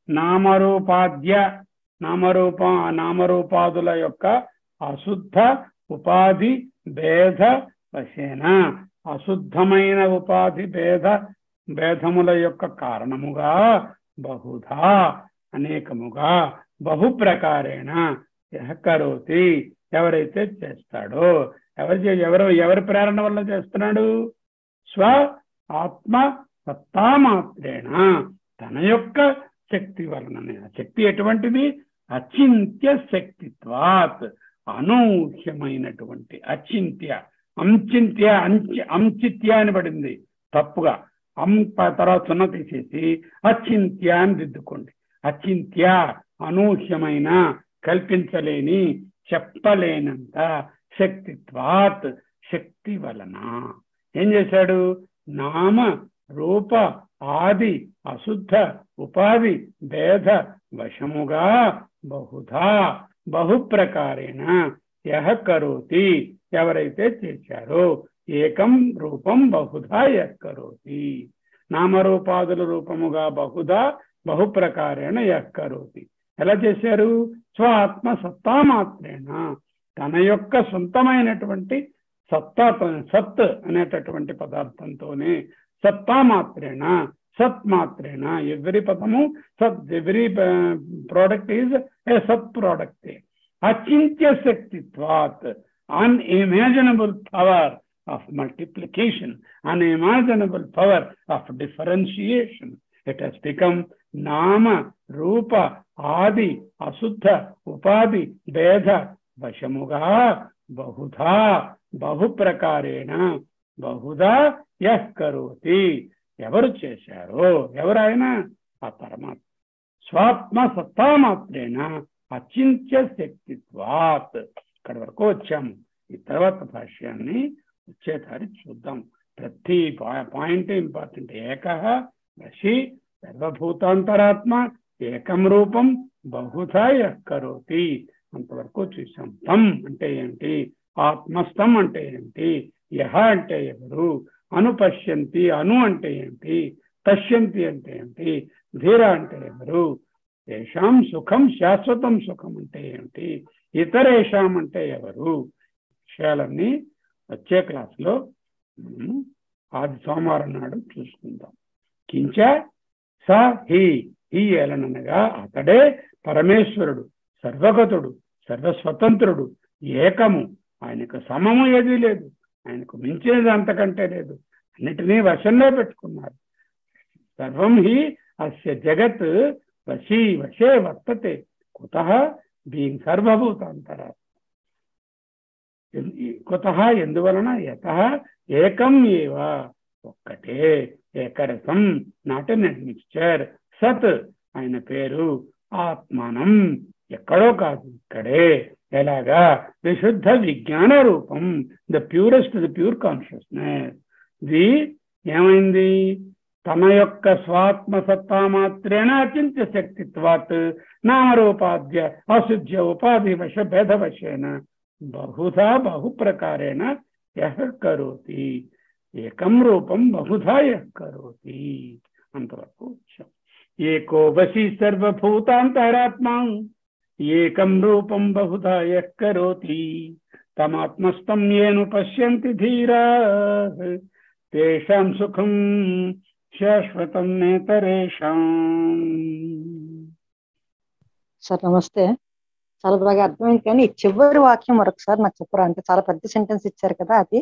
S1: నామరూపాద్య నామరూప నామరూపాదుల యొక్క అశుద్ధ ఉపాధి భేద వశేన అశుద్ధమైన ఉపాధి భేద భేదముల యొక్క కారణముగా బహుధా అనేకముగా బహుప్రకారేణ కరోతి ఎవరైతే చేస్తాడో ఎవరి ఎవరు ఎవరి ప్రేరణ వల్ల చేస్తున్నాడు స్వ ఆత్మ సత్తామాత్రేణ తన యొక్క శక్తి వలననే ఆ శక్తి ఎటువంటిది అచింత్య శక్తిత్వాత్ అనూహ్యమైనటువంటి అచింత్య అంచింత్య అంచి అంచిత్య అని పడింది తప్పుగా అం తర్వాత సున్న తీసేసి అచింత్య అని దిద్దుకోండి అచింత్య అనూహ్యమైన కల్పించలేని చెప్పలేనంత శక్తిత్వాత్ శక్తి వలన ఏం చేశాడు నామ రూప ఆది అశుద్ధ ఉపాధి భేద వశముగా బహుధా బహుప్రకారేణ యహ కరోతి ఎవరైతే చేశారో ఏకం రూపం బహుధా యహ కరోతి నామరూపాదుల రూపముగా బహుధా బహుప్రకారేణ యహ కరోతి ఎలా చేశారు స్వ ఆత్మ సత్తా మాత్రేణ తన యొక్క సొంతమైనటువంటి సత్తా సత్ అనేటటువంటి పదార్థంతోనే సత్తా మాత్రేణ సత్ మాత్రేణ ఎవ్రీ పదము సత్ ఎవ్రీ ప్రోడక్ట్ ఈజ్ ఏ సత్ ప్రోడక్ట్ అచింత్య శక్తిత్వాత్ unimaginable power of multiplication, unimaginable power of differentiation. It has become Nama, Rupa, Adi, Asuddha, Upadi, Veda, Vashamuga, Bahudha, బహుప్రకారేణ బహుదా యహ్ కరోతి ఎవరు చేశారో ఎవరైనా ఆ పరమాత్మ స్వాత్మ సత్తామాత్రేణ అచింత్య శక్తిత్వాత్ ఇక్కడ వరకు వచ్చాము ఈ తర్వాత భాష్యాన్ని వచ్చేసారి చూద్దాం ప్రతి పాయింట్ ఇంపార్టెంట్ ఏక వశి సర్వభూతాంతరాత్మ ఏకం రూపం బహుధా యః కరోతి అంతవరకు చూసాం తం అంటే ఏమిటి ఆత్మస్థం అంటే ఏమిటి యహ అంటే ఎవరు అనుపశ్యంతి అను అంటే ఏమిటి పశ్యంతి అంటే ఏమిటి ధీర అంటే ఎవరు ఏషాం సుఖం శాశ్వతం సుఖం అంటే ఏమిటి ఇతరేషాం అంటే ఎవరు విషయాలన్నీ వచ్చే క్లాసులో మనము ఆది సోమవారం నాడు చూసుకుందాం కించ స హి హి ఏలనగా అతడే పరమేశ్వరుడు సర్వగతుడు సర్వస్వతంత్రుడు ఏకము ఆయనకు సమము ఏదీ లేదు ఆయనకు మించినది అంతకంటే లేదు అన్నిటినీ వశంలో పెట్టుకున్నారు సర్వం హి అస్య జగత్ వశీ వశే వర్తతే కుత బీయింగ్ సర్వభూతాంతర కుత ఎందువలన యత ఏకం ఏవ ఒక్కటే ఏకరసం నాట్ ఎన్ మిక్స్చర్ సత్ ఆయన పేరు ఆత్మానం ఎక్కడో కాదు ఇక్కడే ఎలాగా విశుద్ధ విజ్ఞాన రూపం the purest the pure consciousness ఇది ఏమైంది తన యొక్క స్వాత్మ సత్తా మాత్రేణ అచింత్య శక్తిత్వాత్ నామరూపాద్య అశుద్ధ్య ఉపాధి వశ భేదవశేన బహుధా బహుప్రకారేణ యహ కరోతి ఏకం రూపం బహుధా యహ కరోతి అంతవరకు వచ్చాం ఏకో వశి సర్వభూతాంతరాత్మా ఏకం రూపం బహుధా యః కరోతి తమాత్మస్థం ఏను పశ్యంతి ధీరా తేషాం సుఖం శాశ్వతం నేతరేషాం
S2: సార్ నమస్తే చాలా బాగా అర్థమైంది కానీ ఈ చివరి వాక్యం మరొకసారి నాకు చెప్పరా అంటే చాలా పెద్ద సెంటెన్స్ ఇచ్చారు కదా అది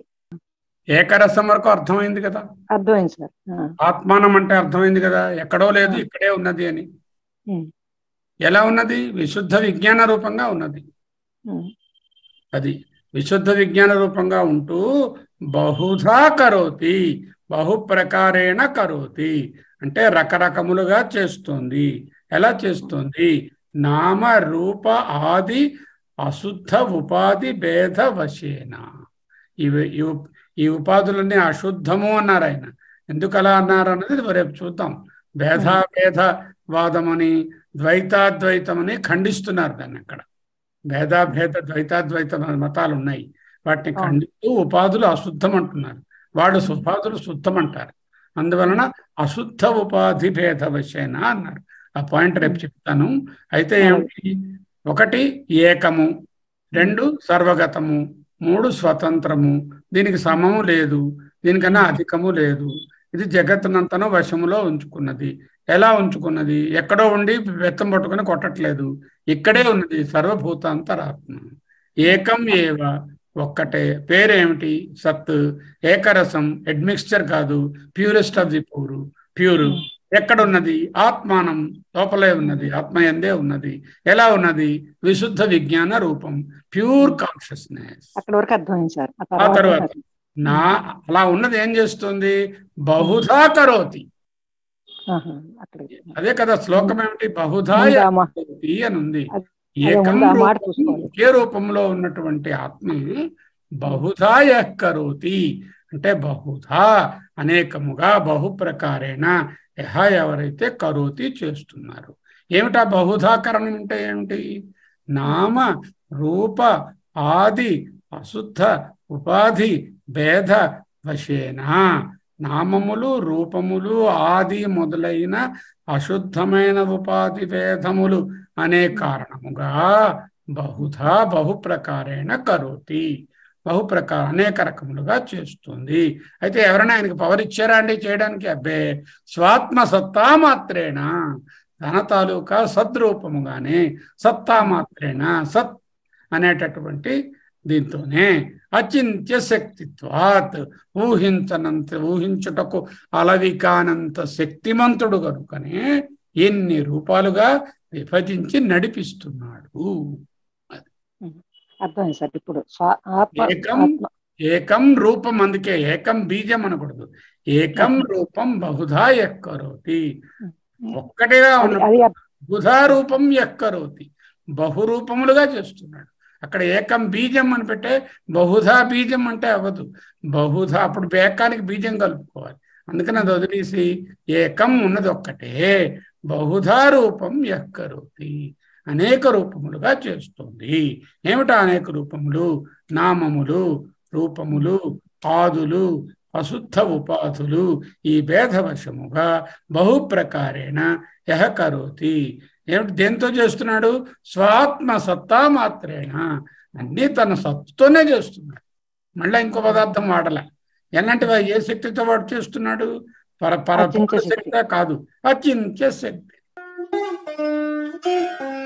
S1: ఏకరసం వరకు అర్థమైంది కదా
S2: అర్థమైంది సార్ ఆ,
S1: ఆత్మానం అంటే అర్థమైంది కదా ఎక్కడో లేదు ఇక్కడే ఉన్నది అని
S2: ఉమ్,
S1: ఎలా ఉన్నది విశుద్ధ విజ్ఞాన రూపంగా ఉన్నది
S2: ఉమ్,
S1: అది విశుద్ధ విజ్ఞాన రూపంగా ఉంటూ బహుధా కరోతి బహుప్రకారేణ కరోతి అంటే రకరకములుగా చేస్తుంది ఎలా చేస్తుంది నామ రూప ఆది అశుద్ధ ఉపాధి భేద వశేన ఇవి ఈ ఉప్- ఈ ఉపాధులన్నీ అశుద్ధము అన్నారు ఆయన ఎందుకు అలా అన్నారు అన్నది రేపు చూద్దాం భేదాభేద వాదమని ద్వైతాద్వైతమని ఖండిస్తున్నారు దాన్ని అక్కడ భేదాభేద ద్వైతాద్వైత మతాలు ఉన్నాయి వాటిని
S2: అవును.
S1: ఖండిస్తూ ఉపాధులు అశుద్ధం అంటున్నారు వాళ్ళు ఉపాధులు శుద్ధం అంటారు అందువలన అశుద్ధ ఉపాధి భేద వశేన అన్నారు ఆ పాయింట్ రేపు చెప్తాను అయితే ఏమిటి ఒకటి ఏకము రెండు సర్వగతము మూడు స్వతంత్రము దీనికి సమము లేదు దీనికన్నా అధికము లేదు ఇది జగత్తునంతను వశములో ఉంచుకున్నది ఎలా ఉంచుకున్నది ఎక్కడో ఉండి వెత్తం పట్టుకుని కొట్టట్లేదు ఇక్కడే ఉన్నది సర్వభూతాంతరాత్మ ఏకం ఏవ ఒక్కటే పేరేమిటి సత్ ఏకరసం అడ్మిక్స్చర్ కాదు purest of the pure pure ఎక్కడున్నది ఆత్మానం లోపలే ఉన్నది ఆత్మ ఎందే ఉన్నది ఎలా ఉన్నది విశుద్ధ విజ్ఞాన రూపం ప్యూర్ కాన్షియస్నెస్
S2: అక్కడ వరకు అర్థమైంది సార్ ఆ
S1: ఆ తర్వాత
S2: తర్వాత
S1: నా అలా ఉన్నది ఏం చేస్తుంది బహుధా కరోతి
S2: ఆహా, అక్కడ
S1: అదే కదా శ్లోకం ఏమిటి బహుధా
S2: ముందు ఆ మా-
S1: కరోతి అని ఉంది
S2: అదే
S1: ఏకం
S2: ముందు ఆ మాట
S1: రూపం,
S2: చూసుకోవాలి.
S1: ఒకే రూపంలో ఉన్నటువంటి ఆత్మ బహుధా యః కరోతి అంటే బహుధా అనేకముగా బహుప్రకారేణ యహ ఎవరైతే కరోతి చేస్తున్నారు ఏమిటా బహుధాకరణం అంటే ఏమిటి నామ రూప ఆది అశుద్ధ ఉపాధి భేద వశేన నామములు రూపములు ఆది మొదలైన అశుద్ధమైన ఉపాధి భేదములు అనే కారణముగా బహుధా బహుప్రకారేణ కరోతి బహుప్రకార అనేక రకములుగా చేస్తుంది అయితే ఎవరైనా ఆయనకి పవర్ ఇచ్చారా అండి చేయడానికి అబ్బే స్వాత్మ సత్తా మాత్రేణ తన తాలూకా సద్రూపముగానే సత్తా మాత్రేణ సత్ అనేటటువంటి దీంతోనే అచింత్య శక్తిత్వాత్ ఊహించనంత ఊహించుటకు అలవి కానంత శక్తిమంతుడు కనుకనే ఎన్ని రూపాలుగా విభజించి నడిపిస్తున్నాడు
S2: అర్థమైంది సార్ ఇప్పుడు స్వా- ఆత్మ
S1: ఏకం
S2: ఆత్మ
S1: ఏకం రూపం అందుకే ఏకం బీజం అనకూడదు ఏకం రూపం బహుధా ఎక్కరోతి ఒక్కటిగా
S2: అది
S1: ఉన్న
S2: అది అర్థం-
S1: బహుధా రూపం ఎక్కరోతి బహురూపములుగా చేస్తున్నాడు అక్కడ ఏకం బీజం అని పెట్టే బహుధా బీజం అంటే అవ్వదు బహుధా అప్పుడు ఏకానికి బీజం కలుపుకోవాలి అందుకని అది వదిలేసి ఏకం ఉన్నది ఒక్కటే బహుధా రూపం ఎక్కరోతి అనేక రూపములుగా చేస్తుంది ఏమిటా అనేక రూపములు నామములు రూపములు ఆదులు అశుద్ధ ఉపాధులు ఈ భేదవశముగా బహుప్రకారేణ యహ కరోతి ఏమిటి దేంతో చేస్తున్నాడు స్వాత్మ సత్తా మాత్రేణ అన్నీ తన సత్తుతోనే చేస్తున్నాడు మళ్ళీ ఇంకో పదార్థం వాడలే ఎలాంటి వా- ఏ శక్తితో వాడు చేస్తున్నాడు పర పర
S2: అచింత్య శక్తి.
S1: శక్తి కాదు అచింత్య శక్తి